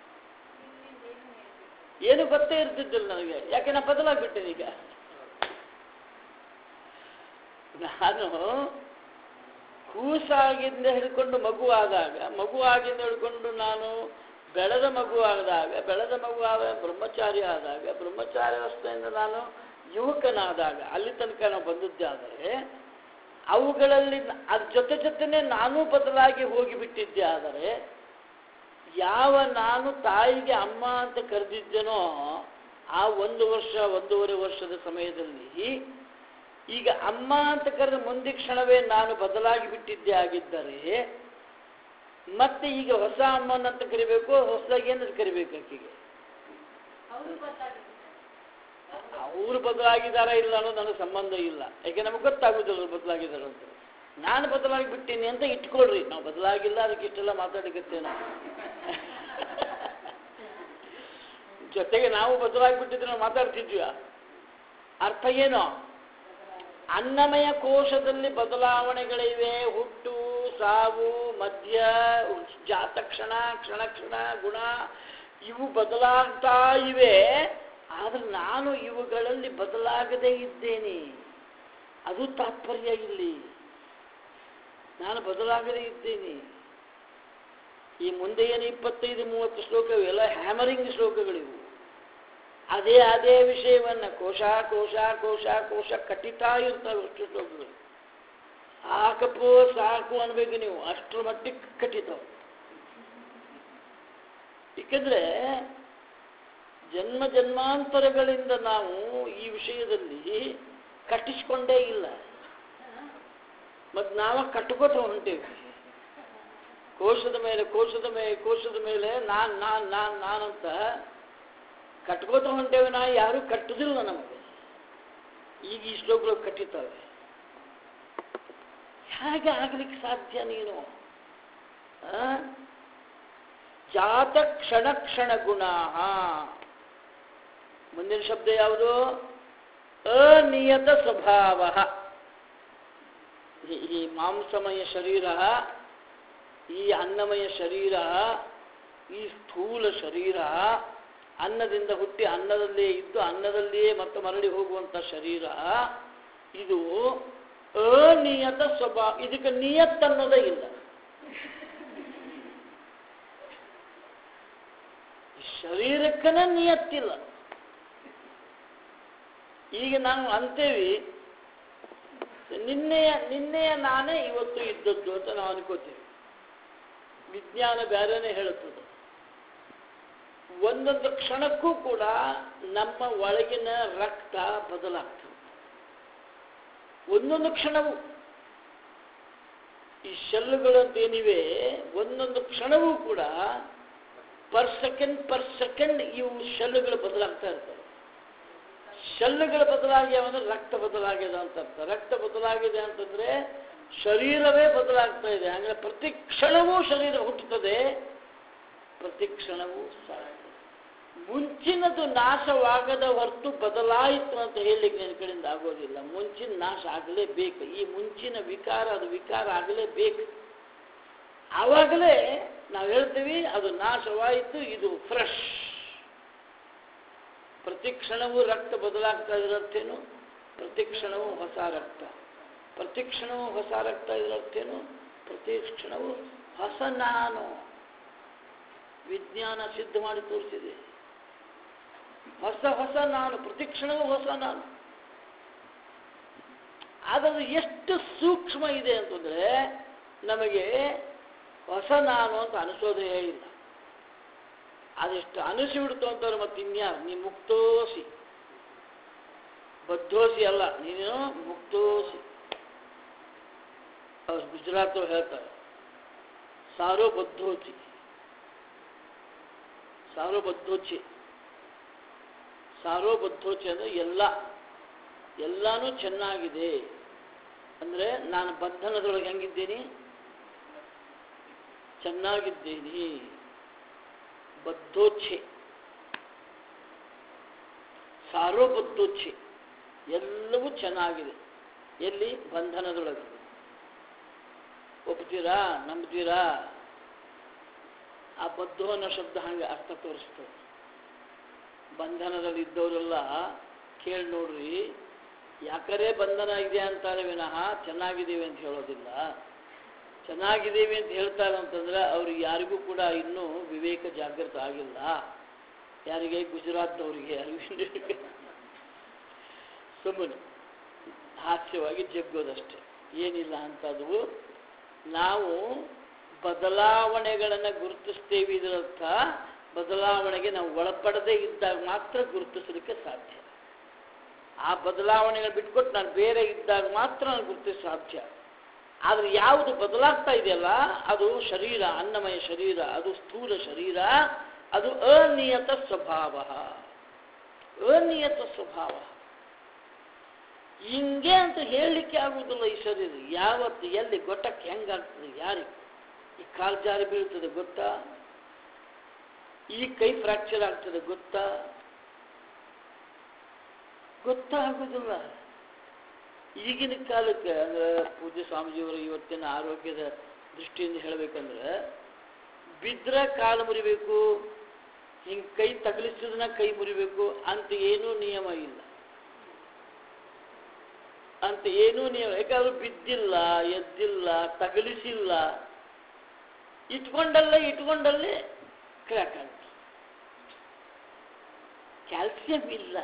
ಏನು ಗೊತ್ತೇ ಇರ್ತಿದ್ದಿಲ್ಲ ನನಗೆ ಯಾಕೆ ನಾ ಬದಲಾಗ್ಬಿಟ್ಟೇನೆ ಈಗ ನಾನು ಕೂಸಾಗಿಂದ ಹಿಡ್ಕೊಂಡು ಮಗು ಆದಾಗ ಮಗು ಆಗಿಂದ ಹಿಡ್ಕೊಂಡು ನಾನು ಬೆಳೆದ ಮಗು ಆದಾಗ ಬೆಳೆದ ಮಗು ಆದ ಬ್ರಹ್ಮಚಾರಿ ಆದಾಗ ಬ್ರಹ್ಮಚಾರಿ ಅವಸ್ಥೆಯಿಂದ ನಾನು ಯುವಕನಾದಾಗ ಅಲ್ಲಿ ತನಕ ನಾವು ಬಂದದ್ದೇ ಆದರೆ ಅವುಗಳಲ್ಲಿ ನ- ಅದ್ರ ಜೊತೆ ಜೊತೆನೆ ನಾನೂ ಬದಲಾಗಿ ಹೋಗಿಬಿಟ್ಟಿದ್ದೆ ಆದರೆ ಯಾವ ನಾನು ತಾಯಿಗೆ ಅಮ್ಮ ಅಂತ ಕರೆದಿದ್ದೇನೋ ಆ ಒಂದು ವರ್ಷ ಒಂದೂವರೆ ವರ್ಷದ ಸಮಯದಲ್ಲಿ ಈಗ ಅಮ್ಮ ಅಂತ ಕರೆದ ಮುಂದೆ ಕ್ಷಣವೇ ನಾನು ಬದಲಾಗಿ ಬಿಟ್ಟಿದ್ದೆ ಆಗಿದ್ದರೆ ಮತ್ತೆ ಈಗ ಹೊಸ ಅಮ್ಮನಂತ ಕರಿಬೇಕು ಹೊಸದಾಗಿ ಏನಂತ ಕರಿಬೇಕು ಆಕೆಗೆ ಅವರು ಬದಲಾಗಿದ್ದಾರಾ ಇಲ್ಲ ಅನ್ನೋದು ನನಗೆ ಸಂಬಂಧ ಇಲ್ಲ ಯಾಕೆ ನಮಗೆ ಗೊತ್ತಾಗುದಿಲ್ಲ ಅವ್ರು ಬದಲಾಗಿದ್ದಾರೆ ಅಂತ ನಾನು ಬದಲಾಗಿ ಬಿಟ್ಟೀನಿ ಅಂತ ಇಟ್ಕೊಳ್ರಿ ನಾವು ಬದಲಾಗಿಲ್ಲ ಅದಕ್ಕೆ ಇಷ್ಟೆಲ್ಲ ಮಾತಾಡಕತ್ತೇವೆ ನಾವು ಜೊತೆಗೆ ನಾವು ಬದಲಾಗಿ ಬಿಟ್ಟಿದ್ರೆ ನಾವು ಮಾತಾಡ್ತಿದ್ವಿ ಅರ್ಥ ಏನು ಅನ್ನಮಯ ಕೋಶದಲ್ಲಿ ಬದಲಾವಣೆಗಳಿವೆ ಹುಟ್ಟು ಸಾವು ಮಧ್ಯ ಜಾತ ಕ್ಷಣ ಕ್ಷಣ ಕ್ಷಣ ಗುಣ ಇವು ಬದಲಾಗ್ತಾ ಇವೆ ಆದರೆ ನಾನು ಇವುಗಳಲ್ಲಿ ಬದಲಾಗದೇ ಇದ್ದೇನೆ ಅದು ತಾತ್ಪರ್ಯ ಇಲ್ಲಿ ನಾನು ಬದಲಾಗದೇ ಇದ್ದೇನೆ ಈ ಮುಂದೆ ಏನು ಇಪ್ಪತ್ತೈದು ಮೂವತ್ತು ಶ್ಲೋಕವೆಲ್ಲ ಹ್ಯಾಮರಿಂಗ್ ಶ್ಲೋಕಗಳಿವು ಅದೇ ಅದೇ ವಿಷಯವನ್ನ ಕೋಶ ಕೋಶ ಕೋಶ ಕೋಶ ಕಟ್ಟಿತಾ ಇರ್ತಾವೆ ಅಷ್ಟು ಶ್ಲೋಕಗಳು ಸಾಕಪ್ಪೋ ಸಾಕು ಅನ್ಬೇಕು ನೀವು ಅಷ್ಟರ ಮಟ್ಟಿಗೆ ಕಟ್ಟಿತಾವೆ ಏಕೆಂದ್ರೆ ಜನ್ಮ ಜನ್ಮಾಂತರಗಳಿಂದ ನಾವು ಈ ವಿಷಯದಲ್ಲಿ ಕಟ್ಟಿಸ್ಕೊಂಡೇ ಇಲ್ಲ ಮತ್ತು ನಾವ ಕಟ್ಕೋತ ಹೊಂಟೇವಿ ಕೋಶದ ಮೇಲೆ ಕೋಶದ ಮೇಲೆ ಕೋಶದ ಮೇಲೆ ನಾನ್ ನಾನ್ ನಾನ್ ನಾನಂತ ಕಟ್ಕೋತ ಹೊಂಟೇವೆ ನಾ ಯಾರು ಕಟ್ಟುದಿಲ್ಲ ನಮಗೆ ಈಗ ಈ ಶ್ಲೋಕಗಳು ಕಟ್ಟಿದ್ದಾವೆ ಹೇಗೆ ಆಗ್ಲಿಕ್ಕೆ ಸಾಧ್ಯ ನೀನು ಆ? ಜಾತ ಕ್ಷಣ ಕ್ಷಣ ಗುಣ ಮುಂದಿನ ಶಬ್ದ ಯಾವುದು ಅನಿಯತ ಸ್ವಭಾವ ಈ- ಈ ಮಾಂಸಮಯ ಶರೀರ ಈ ಅನ್ನಮಯ ಶರೀರ ಈ ಸ್ಥೂಲ ಶರೀರ ಅನ್ನದಿಂದ ಹುಟ್ಟಿ ಅನ್ನದಲ್ಲೇ ಇದ್ದು ಅನ್ನದಲ್ಲಿಯೇ ಮತ್ತೆ ಮರಳಿ ಹೋಗುವಂಥ ಶರೀರ ಇದು ಅನಿಯತ ಸ್ವಭಾವ ಇದಕ್ಕೆ ನಿಯತ್ ಅನ್ನೋದೇ ಇಲ್ಲ ಶರೀರಕ್ಕನ ನಿಯತ್ತಿಲ್ಲ ಈಗ ನಾವು ಅಂತೇವಿ ನಿನ್ನೆಯ ನಿನ್ನೆಯ ನಾನೇ ಇವತ್ತು ಇದ್ದದ್ದು ಅಂತ ನಾವು ಅನ್ಕೋತೀವಿ ವಿಜ್ಞಾನ ಬೇರೆನೇ ಹೇಳುತ್ತದೆ ಒಂದೊಂದು ಕ್ಷಣಕ್ಕೂ ಕೂಡ ನಮ್ಮ ಒಳಗಿನ ರಕ್ತ ಬದಲಾಗ್ತದೆ ಒಂದೊಂದು ಕ್ಷಣವೂ ಈ ಶೆಲ್ಲುಗಳಂತೇನಿವೆ ಒಂದೊಂದು ಕ್ಷಣವೂ ಕೂಡ ಪರ್ ಸೆಕೆಂಡ್ ಪರ್ ಸೆಕೆಂಡ್ ಇವು ಶೆಲ್ಲುಗಳು ಬದಲಾಗ್ತಾ ಇರ್ತವೆ ಶೆಲ್ಲುಗಳು ಬದಲಾಗ್ಯಾವ ಅಂದ್ರೆ ರಕ್ತ ಬದಲಾಗಿದೆ ಅಂತ ಅರ್ಥ ರಕ್ತ ಬದಲಾಗಿದೆ ಅಂತಂದ್ರೆ ಶರೀರವೇ ಬದಲಾಗ್ತಾ ಇದೆ ಅಂದ್ರೆ ಪ್ರತಿ ಕ್ಷಣವೂ ಶರೀರ ಹುಟ್ಟುತ್ತದೆ ಪ್ರತಿ ಕ್ಷಣವೂ ಸಾಯ್ತದೆ ಮುಂಚಿನದು ನಾಶವಾಗದ ಹೊರತು ಬದಲಾಯಿತು ಅಂತ ಹೇಳಲಿಕ್ಕೆ ನನ್ನ ಕಡೆಯಿಂದ ಆಗೋದಿಲ್ಲ ಮುಂಚಿನ ನಾಶ ಆಗಲೇಬೇಕು ಈ ಮುಂಚಿನ ವಿಕಾರ ಅದು ವಿಕಾರ ಆಗಲೇಬೇಕು ಆವಾಗಲೇ ನಾವು ಹೇಳ್ತೀವಿ ಅದು ನಾಶವಾಯಿತು ಇದು ಫ್ರೆಶ್ ಪ್ರತಿ ಕ್ಷಣವೂ ರಕ್ತ ಬದಲಾಗ್ತಾ ಇದರರ್ಥೇನು ಪ್ರತಿ ಕ್ಷಣವೂ ಹೊಸ ರಕ್ತ ಪ್ರತಿ ಕ್ಷಣವೂ ಹೊಸ ರಕ್ತ ಇದರರ್ಥೇನು ಪ್ರತಿ ಕ್ಷಣವೂ ಹೊಸ ನಾನು ವಿಜ್ಞಾನ ಸಿದ್ಧ ಮಾಡಿ ತೋರಿಸಿದೆ ಹೊಸ ಹೊಸ ನಾನು ಪ್ರತಿ ಕ್ಷಣವೂ ಹೊಸ ನಾನು ಆದರೆ ಎಷ್ಟು ಸೂಕ್ಷ್ಮ ಇದೆ ಅಂತಂದ್ರೆ ನಮಗೆ ಹೊಸ ನಾನು ಅಂತ ಅನಿಸೋದೇ ಇಲ್ಲ ಅದೆಷ್ಟು ಅನಿಸಿಬಿಡ್ತು ಅಂತಾರೆ ಮತ್ತೆ ಇನ್ಯಾರು ನೀ ಮುಕ್ತೋಸಿ ಬದ್ದೋಸಿ ಅಲ್ಲ ನೀನು ಮುಕ್ತೋಸಿ ಅವ್ರು ಗುಜರಾತ್ ಹೇಳ್ತಾರೆ ಸಾರೋ ಬದ್ದೋಚಿ ಸಾರೋ ಬದ್ದೋಚಿ ಸಾರೋ ಬದ್ದೋಚಿ ಅಂದರೆ ಎಲ್ಲ ಎಲ್ಲಾನು ಚೆನ್ನಾಗಿದೆ ಅಂದರೆ ನಾನು ಬಂಧನದೊಳಗೆ ಹೆಂಗಿದ್ದೀನಿ ಚೆನ್ನಾಗಿದ್ದೀನಿ ಬದ್ದೋಚ್ಛೆ ಸಾರೋ ಬದ್ದೋಚ್ಛೆ ಎಲ್ಲವೂ ಚೆನ್ನಾಗಿದೆ ಎಲ್ಲಿ ಬಂಧನದೊಳಗೆ ಒಪ್ತೀರಾ ನಂಬ್ತೀರಾ ಆ ಬದ್ಧೋ ಅನ್ನೋ ಶಬ್ದ ಹಂಗೆ ಅರ್ಥ ತೋರಿಸ್ತದೆ ಬಂಧನದಲ್ಲಿ ಇದ್ದವರೆಲ್ಲ ಕೇಳಿ ನೋಡ್ರಿ ಯಾಕರೇ ಬಂಧನ ಇದೆ ಅಂತಾರೆ ವಿನಃ ಚೆನ್ನಾಗಿದ್ದೀವಿ ಅಂತ ಹೇಳೋದಿಲ್ಲ ಚೆನ್ನಾಗಿದ್ದೀವಿ ಅಂತ ಹೇಳ್ತಾರೆ ಅಂತಂದ್ರೆ ಅವ್ರಿಗೆ ಯಾರಿಗೂ ಕೂಡ ಇನ್ನೂ ವಿವೇಕ ಜಾಗೃತ ಆಗಿಲ್ಲ ಯಾರಿಗೆ ಗುಜರಾತ್ನವರಿಗೆ ಯಾರಿಗೂ ಸುಮ್ಮನೆ ಹಾಸ್ಯವಾಗಿ ಜಗ್ಗೋದಷ್ಟೆ ಏನಿಲ್ಲ ಅಂತದು ನಾವು ಬದಲಾವಣೆಗಳನ್ನು ಗುರುತಿಸ್ತೇವೆ ಇದರರ್ಥ ಬದಲಾವಣೆಗೆ ನಾವು ಒಳಪಡದೇ ಇದ್ದಾಗ ಮಾತ್ರ ಗುರುತಿಸಲಿಕ್ಕೆ ಸಾಧ್ಯ ಆ ಬದಲಾವಣೆಗಳು ಬಿಟ್ಕೊಟ್ಟು ನಾನು ಬೇರೆ ಇದ್ದಾಗ ಮಾತ್ರ ನಾನು ಗುರುತಿಸ ಸಾಧ್ಯ ಆದರೆ ಯಾವುದು ಬದಲಾಗ್ತಾ ಇದೆಯಲ್ಲ ಅದು ಶರೀರ ಅನ್ನಮಯ ಶರೀರ ಅದು ಸ್ಥೂಲ ಶರೀರ ಅದು ಅನಿಯತ ಸ್ವಭಾವ ಅನಿಯತ ಸ್ವಭಾವ ಹಿಂಗೆ ಅಂತ ಹೇಳಲಿಕ್ಕೆ ಆಗುವುದಿಲ್ಲ ಈ ಶರೀರ ಯಾವತ್ತು ಎಲ್ಲಿ ಗೊಟ್ಟಕ್ಕೆ ಹೆಂಗಾಗ್ತದೆ ಯಾರಿಗೆ ಈ ಕಾಲು ಜಾರಿ ಬೀಳ್ತದೆ ಗೊತ್ತಾ ಈ ಕೈ ಫ್ರಾಕ್ಚರ್ ಆಗ್ತದೆ ಗೊತ್ತಾ ಗೊತ್ತಾಗುದಿಲ್ಲ ಈಗಿನ ಕಾಲಕ್ಕೆ ಅಂದ್ರೆ ಪೂಜ್ಯ ಸ್ವಾಮೀಜಿಯವರ ಇವತ್ತಿನ ಆರೋಗ್ಯದ ದೃಷ್ಟಿಯಿಂದ ಹೇಳಬೇಕಂದ್ರೆ ಬಿದ್ರೆ ಕಾಲು ಮುರಿಬೇಕು ಹಿಂಗೆ ಕೈ ತಗಲಿಸಿದನ್ನ ಕೈ ಮುರಿಬೇಕು ಅಂತ ಏನೂ ನಿಯಮ ಇಲ್ಲ ಅಂತ ಏನೂ ನಿಯಮ ಯಾಕಂದ್ರೆ ಬಿದ್ದಿಲ್ಲ ಎದ್ದಿಲ್ಲ ತಗಲಿಸಿಲ್ಲ ಇಟ್ಕೊಂಡಲ್ಲೇ ಇಟ್ಕೊಂಡಲ್ಲೇ ಕ್ರ್ಯಾಕ್ ಆಗ್ತದೆ ಕ್ಯಾಲ್ಸಿಯಂ ಇಲ್ಲ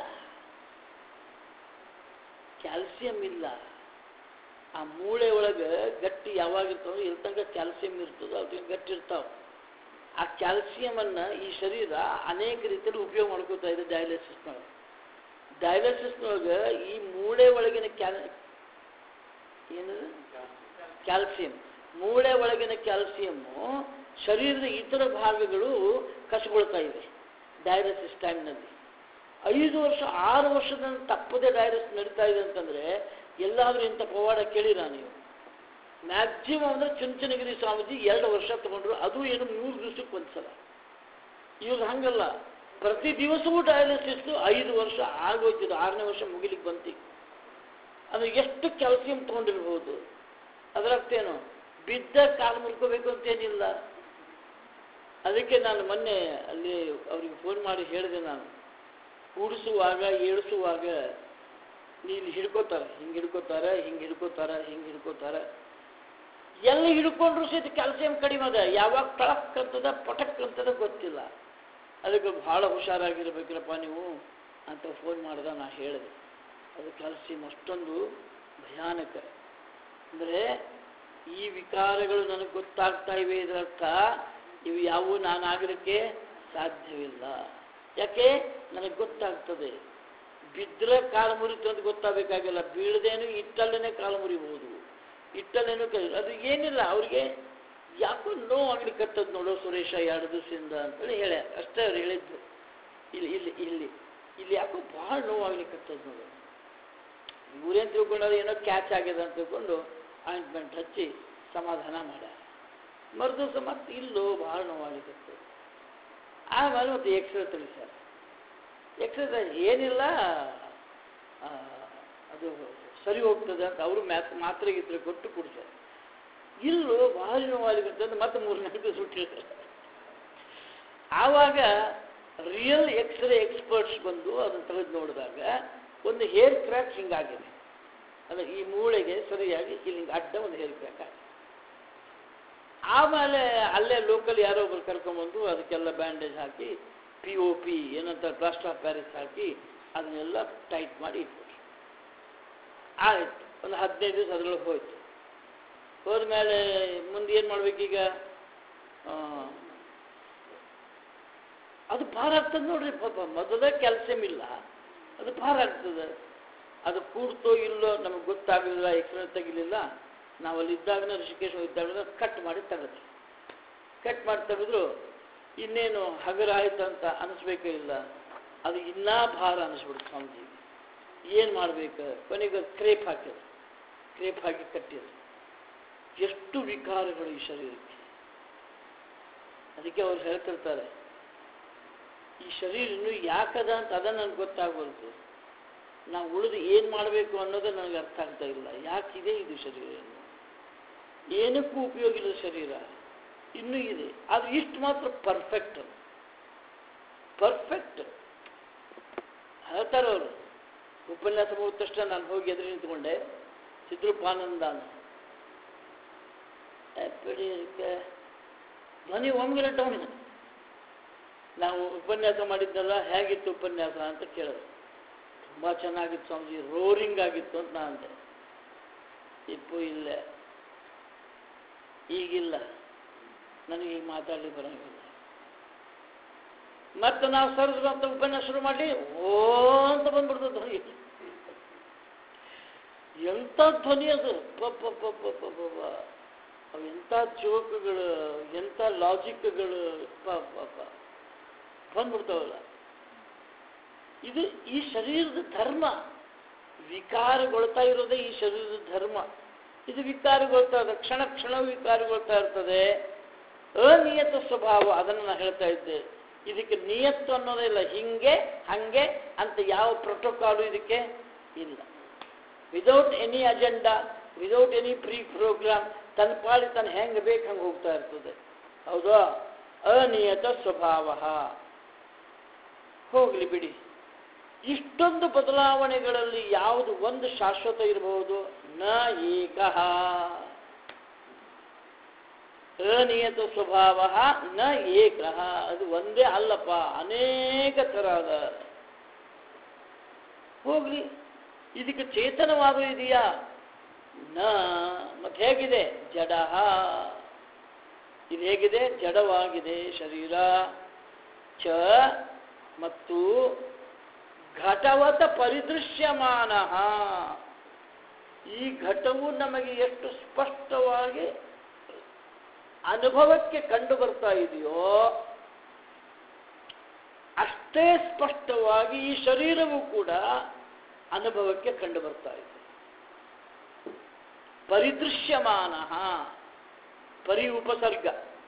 ಕ್ಯಾಲ್ಸಿಯಂ ಇಲ್ಲ ಆ ಮೂಳೆ ಒಳಗೆ ಗಟ್ಟಿ ಯಾವಾಗ ಇರ್ತದೆ ಇರ್ತಂಗ ಕ್ಯಾಲ್ಸಿಯಂ ಇರ್ತದೆ ಅದಕ್ಕೆ ಗಟ್ಟಿ ಇರ್ತಾವ ಆ ಕ್ಯಾಲ್ಸಿಯಮನ್ನು ಈ ಶರೀರ ಅನೇಕ ರೀತಿಯಲ್ಲಿ ಉಪಯೋಗ ಮಾಡ್ಕೋತಾ ಇದೆ ಡಯಾಲಿಸಿಸ್ನೊಳಗೆ ಡಯಾಲಿಸಿಸ್ನೊಳಗೆ ಈ ಮೂಳೆ ಒಳಗಿನ ಕ್ಯಾಲ್ ಏನದು ಕ್ಯಾಲ್ಸಿಯಂ ಮೂಳೆ ಒಳಗಿನ ಕ್ಯಾಲ್ಸಿಯಮ್ಮು ಶರೀರದ ಇತರ ಭಾಗಗಳು ಕಸಗೊಳ್ತಾ ಇದೆ ಡಯಾಲಿಸಿಸ್ ಟೈಮ್ನಲ್ಲಿ ಐದು ವರ್ಷ ಆರು ವರ್ಷದ ತಪ್ಪದೆ ಡಯಾಲಿಸಿಸ್ ನಡೀತಾ ಇದೆ ಅಂತಂದ್ರೆ ಎಲ್ಲಾದ್ರೂ ಇಂಥ ಪವಾಡ ಕೇಳಿರಾ ನೀವು ಮ್ಯಾಕ್ಸಿಮಮ್ ಅಂದ್ರೆ ಚುಂಚನಗಿರಿ ಸ್ವಾಮೀಜಿ ಎರಡು ವರ್ಷ ತಗೊಂಡ್ರು ಅದು ಏನು ಮೂರು ದಿವಸಕ್ಕೆ ಒಂದ್ಸಲ ಇವ್ರು ಹಂಗಲ್ಲ ಪ್ರತಿ ದಿವಸವೂ ಡಯಾಲಿಸಿಸ್ ಐದು ವರ್ಷ ಆಗೋಯ್ತಿದ್ದು ಆರನೇ ವರ್ಷ ಮುಗಿಲಿಕ್ಕೆ ಬಂತಿ ಅಂದ್ರೆ ಎಷ್ಟು ಕ್ಯಾಲ್ಸಿಯಂ ತಗೊಂಡಿರ್ಬೋದು ಅದರರ್ಥೇನು ಬಿದ್ದ ಕಾಲು ಮುರ್ಕೋಬೇಕು ಅಂತೇನಿಲ್ಲ ಅದಕ್ಕೆ ನಾನು ಮೊನ್ನೆ ಅಲ್ಲಿ ಅವ್ರಿಗೆ ಫೋನ್ ಮಾಡಿ ಹೇಳಿದೆ ನಾನು ಕೂಡಿಸುವಾಗ ಏಳಿಸುವಾಗ ನೀನು ಹಿಡ್ಕೋತಾರೆ ಹಿಂಗೆ ಹಿಡ್ಕೋತಾರೆ ಹಿಂಗೆ ಹಿಡ್ಕೋತಾರೆ ಹಿಂಗೆ ಹಿಡ್ಕೋತಾರೆ ಎಲ್ಲಿ ಹಿಡ್ಕೊಂಡ್ರು ಸಹಿತ ಕ್ಯಾಲ್ಸಿಯಂ ಕಡಿಮೆ ಅದ ಯಾವಾಗ ಟಳಕ್ ಅಂತದ ಪಟಕ್ ಅಂತದ ಗೊತ್ತಿಲ್ಲ ಅದಕ್ಕೆ ಭಾಳ ಹುಷಾರಾಗಿರ್ಬೇಕ್ರಪ್ಪ ನೀವು ಅಂತ ಫೋನ್ ಮಾಡ್ದ ನಾ ಹೇಳಿದೆ ಅದು ಕ್ಯಾಲ್ಸಿಯಂ ಅಷ್ಟೊಂದು ಭಯಾನಕ ಅಂದರೆ ಈ ವಿಕಾರಗಳು ನನಗೆ ಗೊತ್ತಾಗ್ತಾ ಇವೆ ಇದರರ್ಥ ಇವು ಯಾವುವು ನಾನಾಗಲಿಕ್ಕೆ ಸಾಧ್ಯವಿಲ್ಲ ಯಾಕೆ ನನಗೆ ಗೊತ್ತಾಗ್ತದೆ ಬಿದ್ದರೆ ಕಾಲು ಮುರಿತು ಅಂತ ಗೊತ್ತಾಗಬೇಕಾಗಿಲ್ಲ ಬೀಳದೇನು ಇಟ್ಟಲ್ಲೇ ಕಾಲು ಮುರಿಬಹುದು ಇಟ್ಟಲ್ಲೇನು ಕೈ ಅದು ಏನಿಲ್ಲ ಅವ್ರಿಗೆ ಯಾಕೋ ನೋವು ಆಗ್ಲಿಕ್ಕತ್ತದ ನೋಡೋ ಸುರೇಶ ಎರಡು ದಿವಸದಿಂದ ಅಂತೇಳಿ ಹೇಳ ಅಷ್ಟೇ ಅವ್ರು ಹೇಳಿದ್ದು ಇಲ್ಲಿ ಇಲ್ಲಿ ಇಲ್ಲಿ ಇಲ್ಲಿ ಯಾಕೋ ಭಾಳ ನೋವಾಗ್ಲಿಕ್ಕತ್ತದ ನೋಡು ಇವ್ರೇನು ತಿಳ್ಕೊಂಡಾರೆ ಏನೋ ಕ್ಯಾಚ್ ಆಗ್ಯದ ಅಂತ ತಿಳ್ಕೊಂಡು ಆಯಿಂಟ್ಮೆಂಟ್ ಹಚ್ಚಿ ಸಮಾಧಾನ ಮಾಡ್ಯಾರ ಮರುದಿವಸ ಮತ್ತೆ ಇಲ್ಲೋ ಭಾಳ ನೋವಾಗ್ಲಿಕ್ಕತ್ತದ ಆಮೇಲೆ ಮತ್ತೆ ಎಕ್ಸ್ರೇ ತಿಳಿಸ್ಯಾರ ಎಕ್ಸ್ರೇ ಏನಿಲ್ಲ ಆ, ಅದು ಸರಿ ಹೋಗ್ತದೆ ಅಂತ ಅವರು ಮ್ಯಾತ್ ಮಾತ್ರೆ ಗೀತ್ರೆ ಕೊಟ್ಟು ಕುಡಿಸ್ಯಾರ ಇಲ್ಲೋ ಭಾರಿ ನೋವಾಗ್ಲಿಕ್ಕತ್ತದ ಮತ್ತೆ ಮೂರನೇ ದಿವಸ ಹುಟ್ಟಿರ್ತಾರೆ ಆವಾಗ ರಿಯಲ್ ಎಕ್ಸ್ರೇ ಎಕ್ಸ್ಪರ್ಟ್ಸ್ ಬಂದು ಅದನ್ನು ತೆಗೆದು ನೋಡಿದಾಗ ಒಂದು ಹೇರ್ ಕ್ರ್ಯಾಕ್ ಹಿಂಗಾಗಿದೆ ಅಂದರೆ ಈ ಮೂಳೆಗೆ ಸರಿಯಾಗಿ ಇಲ್ಲಿ ಹಿಂಗೆ ಅಡ್ಡ ಒಂದು ಹೇರ್ ಕ್ರ್ಯಾಕ್ ಆಗಿದೆ ಆಮೇಲೆ ಅಲ್ಲೇ ಲೋಕಲ್ ಯಾರೋ ಒಬ್ರು ಕರ್ಕೊಂಬಂದು ಅದಕ್ಕೆಲ್ಲ ಬ್ಯಾಂಡೇಜ್ ಹಾಕಿ ಪಿ ಒ ಪಿ ಏನಂತ ಪ್ಲಾಸ್ಟರ್ ಆಫ್ ಪ್ಯಾರಿಸ್ ಹಾಕಿ ಅದನ್ನೆಲ್ಲ ಟೈಟ್ ಮಾಡಿ ಇಟ್ಬಿಟ್ರು ಆಯಿತು ಒಂದು ಹದಿನೈದು ದಿವಸ ಅದ್ರೊಳಗೆ ಹೋಯ್ತು ಹೋದ್ಮೇಲೆ ಮುಂದೆ ಏನು ಮಾಡ್ಬೇಕೀಗ ಆ, ಅದು ಭಾರ ಆಗ್ತದೆ ನೋಡ್ರಿ ಪಾಪ ಮೊದಲೇ ಕ್ಯಾಲ್ಸಿಯಂ ಇಲ್ಲ ಅದು ಭಾರ ಆಗ್ತದೆ ಅದು ಕೂಡ್ತೋ ಇಲ್ಲೋ ನಮಗೆ ಗೊತ್ತಾಗಲಿಲ್ಲ ಎಕ್ಸ್ರೇ ತೆಗಿಲಿಲ್ಲ ನಾವು ಅಲ್ಲಿ ಇದ್ದಾಗ ಋಷಿಕೇಶ ಇದ್ದಾಗ ಕಟ್ ಮಾಡಿ ತೆಗೆದ್ವಿ ಕಟ್ ಮಾಡಿ ತೆಗೆದ್ರು ಇನ್ನೇನು ಹಗರ ಆಯ್ತು ಅಂತ ಅನಿಸ್ಬೇಕೇ ಇಲ್ಲ ಅದು ಇನ್ನೂ ಭಾರ ಅನಿಸ್ಬಿಡ್ತು ಸ್ವಾಮೀಜಿ ಏನು ಮಾಡ್ಬೇಕು ಕೊನೆಗೆ ಕ್ರೇಪ್ ಹಾಕಿದ್ರು ಕ್ರೇಪ್ ಹಾಕಿ ಕಟ್ಟಿದ್ರು ಎಷ್ಟು ವಿಕಾರಗಳು ಈ ಶರೀರಕ್ಕೆ ಅದಕ್ಕೆ ಅವ್ರು ಹೇಳ್ತಿರ್ತಾರೆ ಈ ಶರೀರ ಇನ್ನೂ ಯಾಕದ ಅಂತ ಅದ ನನಗೆ ಗೊತ್ತಾಗೋಲ್ತು ನಾವು ಉಳಿದು ಏನು ಮಾಡಬೇಕು ಅನ್ನೋದೇ ನನಗೆ ಅರ್ಥ ಆಗ್ತಾ ಇಲ್ಲ ಯಾಕಿದೆ ಇದು ಶರೀರ ಇನ್ನು? ಏನಕ್ಕೂ ಉಪಯೋಗ ಇಲ್ಲ ಶರೀರ ಇನ್ನೂ ಇದೆ ಅದು ಇಷ್ಟು ಮಾತ್ರ ಪರ್ಫೆಕ್ಟ್ ಪರ್ಫೆಕ್ಟ್ ಹೇಳ್ತಾರೆ ಅವರು ಉಪನ್ಯಾಸ ಮುಗಿದ ತಕ್ಷಣ ನಾನು ಹೋಗಿ ಎದುರು ನಿಂತ್ಕೊಂಡೆ ಸಿದ್ರೂಪಾನಂದ ಅಂತ. ಏ, ಬಿಡಿ ಇದಕ್ಕೆ ಧ್ವನಿ ಒಮ್ಗಿರ ಟೌನ್ ನಾವು ಉಪನ್ಯಾಸ ಮಾಡಿದ್ದಲ್ಲ ಹೇಗಿತ್ತು ಉಪನ್ಯಾಸ ಅಂತ ಕೇಳಿದ್ರು ತುಂಬ ಚೆನ್ನಾಗಿತ್ತು ಸ್ವಾಮೀಜಿ ರೋರಿಂಗ್ ಆಗಿತ್ತು ಅಂತ ನಾ ಅಂದೆ ಇಪ್ಪು ಇಲ್ಲ ಈಗಿಲ್ಲ ನನಗೆ ಈಗ ಮಾತಾಡಲಿ ಬರೋಂಗಿಲ್ಲ ಮತ್ತೆ ನಾವು ಸರಿದ್ರು ಅಂತ ಉಪನ್ಯಾಸ ಶುರು ಮಾಡಿ ಓ ಅಂತ ಬಂದ್ಬಿಡ್ತದೆ ಧ್ವನಿ ಎಂಥ ಧ್ವನಿ ಅದು ಪಪ್ಪ ಪಪ್ಪ ಪಪ್ಪ ಅವು ಎಂಥ ಜೋಕ್ಗಳು ಎಂಥ ಲಾಜಿಕ್ಗಳು ಪಾಪ ಬಂದ್ಬಿಡ್ತಾವಲ್ಲ ಇದು ಈ ಶರೀರದ ಧರ್ಮ ವಿಕಾರಗೊಳ್ತಾ ಇರೋದೇ ಈ ಶರೀರದ ಧರ್ಮ ಇದು ವಿಕಾರಗೊಳ್ತಾ ಇದೆ ಕ್ಷಣ ಕ್ಷಣ ವಿಕಾರಗೊಳ್ತಾ ಇರ್ತದೆ ಅನಿಯತ ಸ್ವಭಾವ ಅದನ್ನು ನಾನು ಹೇಳ್ತಾ ಇದ್ದೆ ಇದಕ್ಕೆ ನಿಯತ್ತು ಅನ್ನೋದೇ ಇಲ್ಲ ಹಿಂಗೆ ಹಂಗೆ ಅಂತ ಯಾವ ಪ್ರೋಟೋಕಾಲು ಇದಕ್ಕೆ ಇಲ್ಲ without any agenda without any pre program ತನ್ನ ಪಾಡಿ ತನ್ನ ಹೆಂಗೆ ಬೇಕು ಹಂಗೆ ಹೋಗ್ತಾ ಇರ್ತದೆ ಹೌದಾ ಅನಿಯತ ಸ್ವಭಾವ ಹೋಗಲಿ ಬಿಡಿ ಇಷ್ಟೊಂದು ಬದಲಾವಣೆಗಳಲ್ಲಿ ಯಾವುದು ಒಂದು ಶಾಶ್ವತ ಇರಬಹುದು ನ ಏಕಃ ಅನಿಯತ ಸ್ವಭಾವ ನ ಏಕಃ ಅದು ಒಂದೇ ಅಲ್ಲಪ್ಪ ಅನೇಕ ಥರ ಅದ ಹೋಗ್ಲಿ ಇದಕ್ಕೆ ಚೇತನವಾದ ಇದೆಯಾ ನ ಮತ್ತೆ ಹೇಗಿದೆ ಜಡ ಇದು ಹೇಗಿದೆ ಜಡವಾಗಿದೆ ಶರೀರ ಚ ಮತ್ತು ಘಟವತ ಪರಿದೃಶ್ಯಮಾನ ಈ ಘಟವು ನಮಗೆ ಎಷ್ಟು ಸ್ಪಷ್ಟವಾಗಿ ಅನುಭವಕ್ಕೆ ಕಂಡು ಬರ್ತಾ ಇದೆಯೋ ಅಷ್ಟೇ ಸ್ಪಷ್ಟವಾಗಿ ಈ ಶರೀರವು ಕೂಡ ಅನುಭವಕ್ಕೆ ಕಂಡು ಬರ್ತಾ ಇದೆ ಪರಿದೃಶ್ಯಮಾನ ಪರಿ ಉಪಸರ್ಗ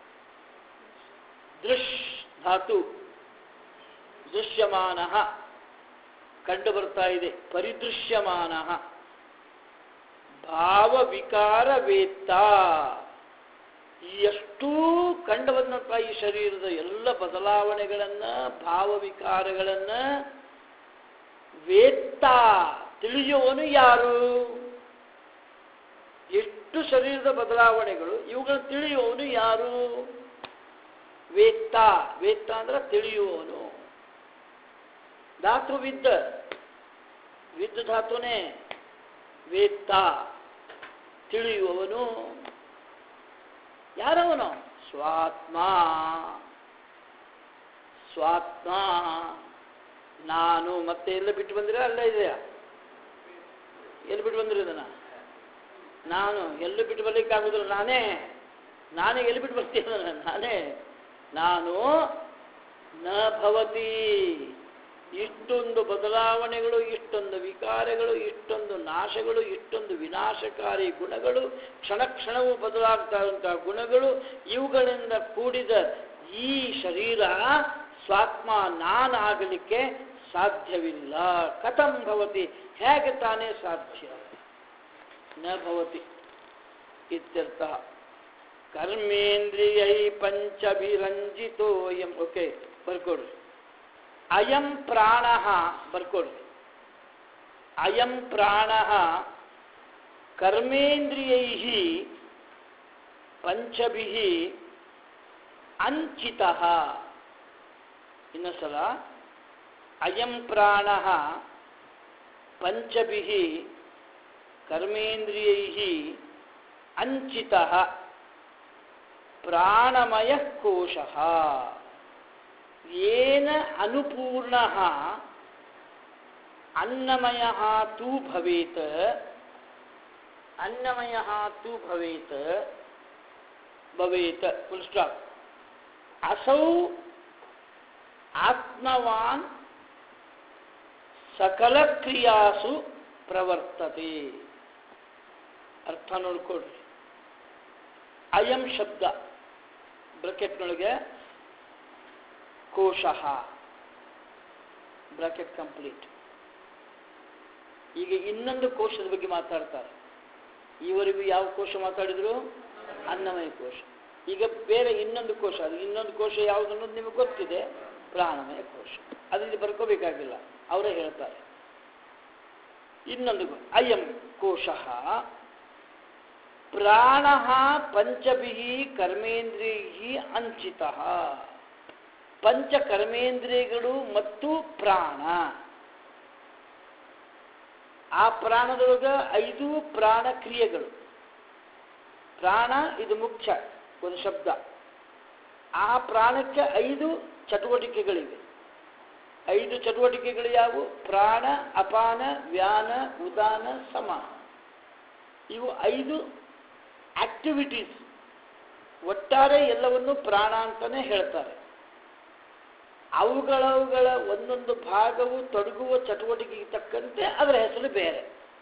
ದೃಶ್ ಧಾತು ದೃಶ್ಯಮಾನ ಕಂಡು ಬರ್ತಾ ಇದೆ ಪರಿದೃಶ್ಯಮಾನ ಭಾವ ವಿಕಾರ ವೇತ್ತ ಈ ಎಷ್ಟೂ ಕಂಡು ಬಂದಂಥ ಈ ಶರೀರದ ಎಲ್ಲ ಬದಲಾವಣೆಗಳನ್ನ ಭಾವ ವಿಕಾರಗಳನ್ನ ವೇತ್ತ ತಿಳಿಯುವವನು ಯಾರು ಎಷ್ಟು ಶರೀರದ ಬದಲಾವಣೆಗಳು ಇವುಗಳನ್ನು ತಿಳಿಯುವವನು ಯಾರು ವೇತ್ತ ವೇತ್ತ ಅಂದ್ರೆ ತಿಳಿಯುವವನು ಧಾತು ವಿದ್ದ ವಿದ್ದ ಧಾತುನೇ ವೇತ್ತ ತಿಳಿಯುವವನು ಯಾರವನು ಸ್ವಾತ್ಮ ಸ್ವಾತ್ಮ ನಾನು ಮತ್ತೆ ಎಲ್ಲ ಬಿಟ್ಟು ಬಂದಿರ ಅಲ್ಲೇ ಇದೆಯಾ ಎಲ್ಲಿ ಬಿಟ್ಟು ಬಂದಿರ ಇದನ್ನ ನಾನು ಎಲ್ಲೂ ಬಿಟ್ಟು ಬರ್ಲಿಕ್ಕೆ ಆಗುದಿಲ್ಲ ನಾನೇ ನಾನೇ ಎಲ್ಲಿ ಬಿಟ್ಟು ಬರ್ತೀನಿ ನಾನೇ ನಾನು ನ ಭವತಿ ಇಷ್ಟೊಂದು ಬದಲಾವಣೆಗಳು ಇಷ್ಟೊಂದು ವಿಕಾರಗಳು ಇಷ್ಟೊಂದು ನಾಶಗಳು ಇಷ್ಟೊಂದು ವಿನಾಶಕಾರಿ ಗುಣಗಳು ಕ್ಷಣ ಕ್ಷಣವೂ ಬದಲಾಗ್ತಾ ಇರುವಂತಹ ಗುಣಗಳು ಇವುಗಳಿಂದ ಕೂಡಿದ ಈ ಶರೀರ ಸ್ವಾತ್ಮ ನಾನಾಗಲಿಕ್ಕೆ ಸಾಧ್ಯವಿಲ್ಲ ಕಥಂ ಭವತಿ ಹೇಗೆ ತಾನೇ ಸಾಧ್ಯ ನ ಭವತಿ ಇತ್ಯರ್ಥ ಕರ್ಮೇಂದ್ರಿಯೈ ಪಂಚಭಿರಂಜಿತೋಯಂ ಓಕೆ ಬರ್ಕೊಡ್ರಿ ಅಯಂ ಪ್ರಾಣ ಬರ್ಕೊಡ್ರಿ ಅಯಂ ಪ್ರಾಣ ಕರ್ಮೇಂದ್ರಿಯೈ ಪಂಚಭಿ ಅಂಚಿತ ಇನ್ನೊಂದ್ಸಲ ಅಯಂ ಪ್ರಾಣ ಪಂಚಭಿ ಕರ್ಮೇಂದ್ರಿಯೈ ಅಂಚಿತ ಪ್ರಾಣಮಯ ಕೋಶ ಏನ ಅನುಪೂರ್ಣ ಅನ್ನಮಯ ತೂ ಭವೇತ್ ಅನ್ನಮಯ ತೂ ಭವೇತ್ ಭವೇತ್ ಫುಲ್ ಸ್ಟಾಪ್ ಅಸೌ ಆತ್ಮವಾನ್ ಸಕಲ ಕ್ರಿಯಾಸು ಪ್ರವರ್ತತೆ ಅರ್ಥ ನೋಡ್ಕೊಡ್ರಿ ಅಯಂ ಶಬ್ದ ಬ್ರಕೆಟ್ನೊಳಗೆ ಕೋಶ ಬ್ರಾಕೆಟ್ ಕಂಪ್ಲೀಟ್ ಈಗ ಇನ್ನೊಂದು ಕೋಶದ ಬಗ್ಗೆ ಮಾತಾಡ್ತಾರೆ ಈವರೆಗೂ ಯಾವ ಕೋಶ ಮಾತಾಡಿದ್ರು ಅನ್ನಮಯ ಕೋಶ ಈಗ ಬೇರೆ ಇನ್ನೊಂದು ಕೋಶ ಅದು ಇನ್ನೊಂದು ಕೋಶ ಯಾವುದು ಅನ್ನೋದು ನಿಮಗೆ ಗೊತ್ತಿದೆ ಪ್ರಾಣಮಯ ಕೋಶ ಅದರಲ್ಲಿ ಬರ್ಕೋಬೇಕಾಗಿಲ್ಲ ಅವರೇ ಹೇಳ್ತಾರೆ ಇನ್ನೊಂದು ಕೋ- ಅಯಂ ಕೋಶ ಪ್ರಾಣ ಪಂಚಭಿ ಕರ್ಮೇಂದ್ರಿಯ ಅಂಚಿತ ಪಂಚ ಕರ್ಮೇಂದ್ರಿಯಗಳು ಮತ್ತು ಪ್ರಾಣ ಆ ಪ್ರಾಣದೊಳಗ ಐದು ಪ್ರಾಣ ಕ್ರಿಯೆಗಳು ಪ್ರಾಣ ಇದು ಮುಖ್ಯ ಒಂದು ಶಬ್ದ ಆ ಪ್ರಾಣಕ್ಕೆ ಐದು ಚಟುವಟಿಕೆಗಳಿವೆ ಐದು ಚಟುವಟಿಕೆಗಳು ಯಾವುವು ಪ್ರಾಣ ಅಪಾನ ವ್ಯಾನ ಉದಾನ ಸಮ ಇವು ಐದು ಆಕ್ಟಿವಿಟೀಸ್ ಒಟ್ಟಾರೆ ಎಲ್ಲವನ್ನು ಪ್ರಾಣ ಅಂತಾನೆ ಹೇಳ್ತಾರೆ ಅವುಗಳವುಗಳ ಒಂದೊಂದು ಭಾಗವು ತೊಡಗುವ ಚಟುವಟಿಕೆಗೆ ತಕ್ಕಂತೆ ಅದರ ಹೆಸರು ಬೇರೆ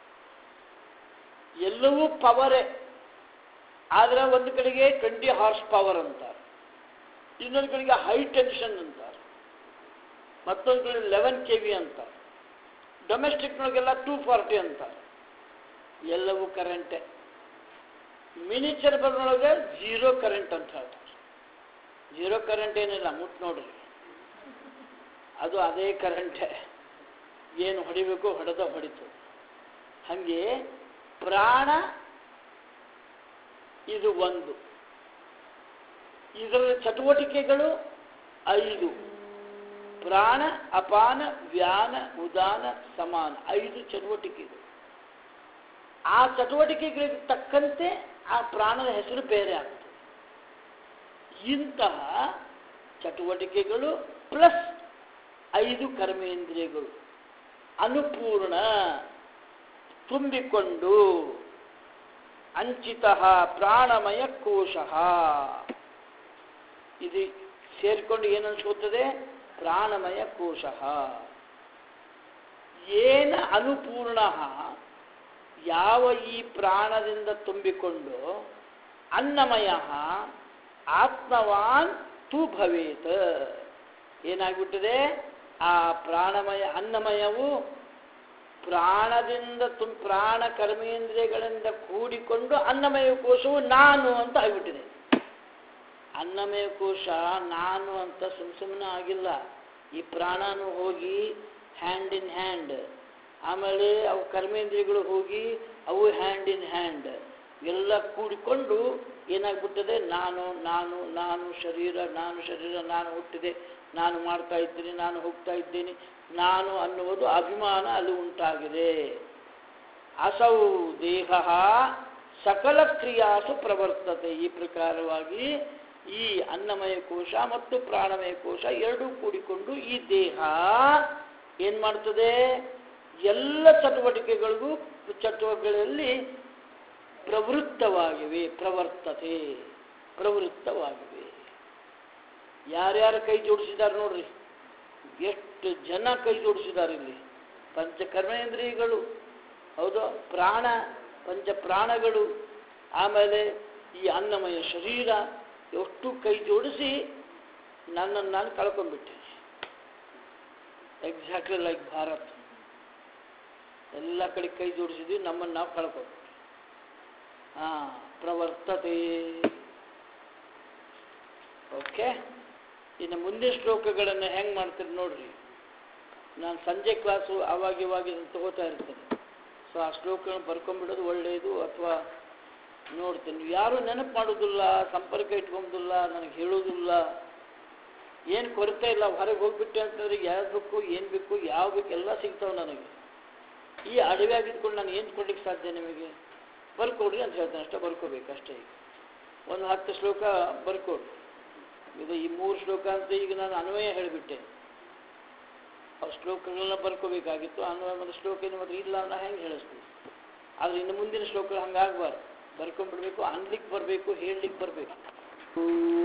ಎಲ್ಲವೂ ಪವರೇ ಆದರೆ ಒಂದು ಕಡೆಗೆ ಟ್ವೆಂಟಿ ಹಾರ್ಸ್ ಪವರ್ ಅಂತಾರೆ ಇನ್ನೊಂದು ಕಡೆಗೆ ಹೈ ಟೆನ್ಷನ್ ಅಂತಾರೆ ಮತ್ತೊಂದು ಕಡೆ ಲೆವೆನ್ ಕೆ ವಿ ಅಂತಾರೆ ಡೊಮೆಸ್ಟಿಕ್ನೊಳಗೆಲ್ಲ ಟೂ ಫಾರ್ಟಿ ಅಂತಾರೆ ಎಲ್ಲವೂ ಕರೆಂಟೇ ಮಿನಿಚರ್ ಬರ್ನೊಳಗೆ ಜೀರೋ ಕರೆಂಟ್ ಅಂತ ಹೇಳ್ತಾರೆ ಜೀರೋ ಕರೆಂಟ್ ಏನಿಲ್ಲ ಮುಟ್ ನೋಡ್ರಿ ಅದು ಅದೇ ಕರೆಂಟೇ ಏನು ಹೊಡಿಬೇಕು ಹೊಡೆದ ಹೊಡಿತು ಹಾಗೆ ಪ್ರಾಣ ಇದು ಒಂದು ಇದರ ಚಟುವಟಿಕೆಗಳು ಐದು ಪ್ರಾಣ ಅಪಾನ ವ್ಯಾನ ಉದಾನ ಸಮಾನ ಐದು ಚಟುವಟಿಕೆಗಳು ಆ ಚಟುವಟಿಕೆಗಳಿಗೆ ತಕ್ಕಂತೆ ಆ ಪ್ರಾಣದ ಹೆಸರು ಬೇರೆ ಆಗ್ತದೆ ಇಂತಹ ಚಟುವಟಿಕೆಗಳು ಪ್ಲಸ್ ಐದು ಕರ್ಮೇಂದ್ರಿಯಗಳು ಅನುಪೂರ್ಣ ತುಂಬಿಕೊಂಡು ಅಂಚಿತ ಪ್ರಾಣಮಯ ಕೋಶ ಇದು ಸೇರಿಕೊಂಡು ಏನನ್ಸ್ಕೋತದೆ ಪ್ರಾಣಮಯ ಕೋಶ ಏನ ಅನುಪೂರ್ಣ ಯಾವ ಈ ಪ್ರಾಣದಿಂದ ತುಂಬಿಕೊಂಡು ಅನ್ನಮಯ ಆತ್ಮವಾನ್ ತು ಭವೇತ್ ಏನಾಗ್ಬಿಟ್ಟಿದೆ ಆ ಪ್ರಾಣಮಯ ಅನ್ನಮಯವು ಪ್ರಾಣದಿಂದ ತುಂ ಪ್ರಾಣ ಕರ್ಮೇಂದ್ರಿಯಗಳಿಂದ ಕೂಡಿಕೊಂಡು ಅನ್ನಮಯ ಕೋಶವು ನಾನು ಅಂತ ಆಗಿಬಿಟ್ಟಿದೆ ಅನ್ನಮಯ ಕೋಶ ನಾನು ಅಂತ ಸುಮ್ ಸುಮ್ಮನೆ ಆಗಿಲ್ಲ ಈ ಪ್ರಾಣನು ಹೋಗಿ ಹ್ಯಾಂಡ್ ಇನ್ ಹ್ಯಾಂಡ್ ಆಮೇಲೆ ಅವು ಕರ್ಮೇಂದ್ರಿಯಗಳು ಹೋಗಿ ಅವು ಹ್ಯಾಂಡ್ ಇನ್ ಹ್ಯಾಂಡ್ ಎಲ್ಲ ಕೂಡಿಕೊಂಡು ಏನಾಗ್ಬಿಟ್ಟದೆ ನಾನು ನಾನು ನಾನು ಶರೀರ ನಾನು ಶರೀರ ನಾನು ಹುಟ್ಟಿದೆ ನಾನು ಮಾಡ್ತಾ ಇದ್ದೀನಿ ನಾನು ಹೋಗ್ತಾ ಇದ್ದೀನಿ ನಾನು ಅನ್ನುವುದು ಅಭಿಮಾನ ಅಲ್ಲಿ ಉಂಟಾಗಿದೆ ಅಸೌ ದೇಹ ಸಕಲ ಕ್ರಿಯಾಸು ಪ್ರವರ್ತತೆ ಈ ಪ್ರಕಾರವಾಗಿ ಈ ಅನ್ನಮಯ ಕೋಶ ಮತ್ತು ಪ್ರಾಣಮಯ ಕೋಶ ಎರಡೂ ಕೂಡಿಕೊಂಡು ಈ ದೇಹ ಏನ್ ಮಾಡ್ತದೆ ಎಲ್ಲ ಚಟುವಟಿಕೆಗಳಿಗೂ ಚಟುವಟಿಕೆಗಳಲ್ಲಿ ಪ್ರವೃತ್ತವಾಗಿವೆ ಪ್ರವರ್ತತೆ ಪ್ರವೃತ್ತವಾಗಿವೆ ಯಾರ್ಯಾರ ಕೈ ಜೋಡಿಸಿದ್ದಾರೆ ನೋಡ್ರಿ ಎಷ್ಟು ಎಷ್ಟು ಜನ ಕೈ ಜೋಡಿಸಿದ್ದಾರೆ ಇಲ್ಲಿ ಪಂಚಕರ್ಮೇಂದ್ರಿಯಗಳು ಹೌದು ಪ್ರಾಣ ಪಂಚ ಪ್ರಾಣಗಳು ಆಮೇಲೆ ಈ ಅನ್ನಮಯ ಶರೀರ ಎಷ್ಟು ಕೈ ಜೋಡಿಸಿ ನನ್ನನ್ನು ನಾನು ಕಳ್ಕೊಂಡ್ಬಿಟ್ಟೆ ಎಕ್ಸಾಕ್ಟ್ಲಿ ಲೈಕ್ ಭಾರತ್ ಎಲ್ಲ ಕಡೆ ಕೈ ಜೋಡಿಸಿದ್ವಿ ನಮ್ಮನ್ನು ನಾವು ಕಳ್ಕೊಂಡ್ಬಿಟ್ವಿ ಹಾಂ ಪ್ರವರ್ತತೆ ಓಕೆ ಇನ್ನು ಮುಂದಿನ ಶ್ಲೋಕಗಳನ್ನು ಹೆಂಗೆ ಮಾಡ್ತೀರಿ ನೋಡ್ರಿ ನಾನು ಸಂಜೆ ಕ್ಲಾಸು ಆವಾಗ ಇವಾಗ ಇದನ್ನು ತಗೋತಾ ಇರ್ತೇನೆ ಸೊ ಆ ಶ್ಲೋಕಗಳನ್ನು ಬರ್ಕೊಂಡ್ಬಿಡೋದು ಒಳ್ಳೆಯದು ಅಥವಾ ನೋಡ್ತೀನಿ ಯಾರು ನೆನಪು ಮಾಡೋದಿಲ್ಲ ಸಂಪರ್ಕ ಇಟ್ಕೊಂಬೋದಿಲ್ಲ ನನಗೆ ಹೇಳೋದಿಲ್ಲ ಏನು ಕೊರತೆ ಇಲ್ಲ ಹೊರಗೆ ಹೋಗ್ಬಿಟ್ಟೆ ಅಂತಂದ್ರೆ ಯಾವ್ದು ಬೇಕು ಏನು ಬೇಕು ಯಾವ ಬೇಕು ಎಲ್ಲ ಸಿಗ್ತಾವೆ ನನಗೆ ಈ ಅಡವ್ಯಾಗ ಇದ್ಕೊಂಡು ನಾನು ಏನು ಕೊಡ್ಲಿಕ್ಕೆ ಸಾಧ್ಯ ನಿಮಗೆ ಬರ್ಕೊಡ್ರಿ ಅಂತ ಹೇಳ್ತೇನೆ ಅಷ್ಟೇ ಬರ್ಕೋಬೇಕು ಅಷ್ಟೇ ಈಗ ಒಂದು ಹತ್ತು ಶ್ಲೋಕ ಬರ್ಕೊಡ್ರಿ ಇದು ಈ ಮೂರು ಶ್ಲೋಕ ಅಂತ ಈಗ ನಾನು ಅನ್ವಯ ಹೇಳಿಬಿಟ್ಟೆ ಆ ಶ್ಲೋಕಗಳನ್ನ ಬರ್ಕೋಬೇಕಾಗಿತ್ತು ಅನ್ವಯ ಒಂದು ಶ್ಲೋಕ ಏನು ಮಾತ್ರ ಇಲ್ಲ ನಾ ಹೆಂಗೆ ಹೇಳಿಸ್ತೀನಿ ಆದರೆ ಇನ್ನು ಮುಂದಿನ ಶ್ಲೋಕ ಹಂಗಾಗಬಾರ್ದು ಬರ್ಕೊಂಡ್ಬಿಡ್ಬೇಕು ಅನ್ಲಿಕ್ಕೆ ಬರಬೇಕು ಹೇಳಲಿಕ್ಕೆ ಬರಬೇಕು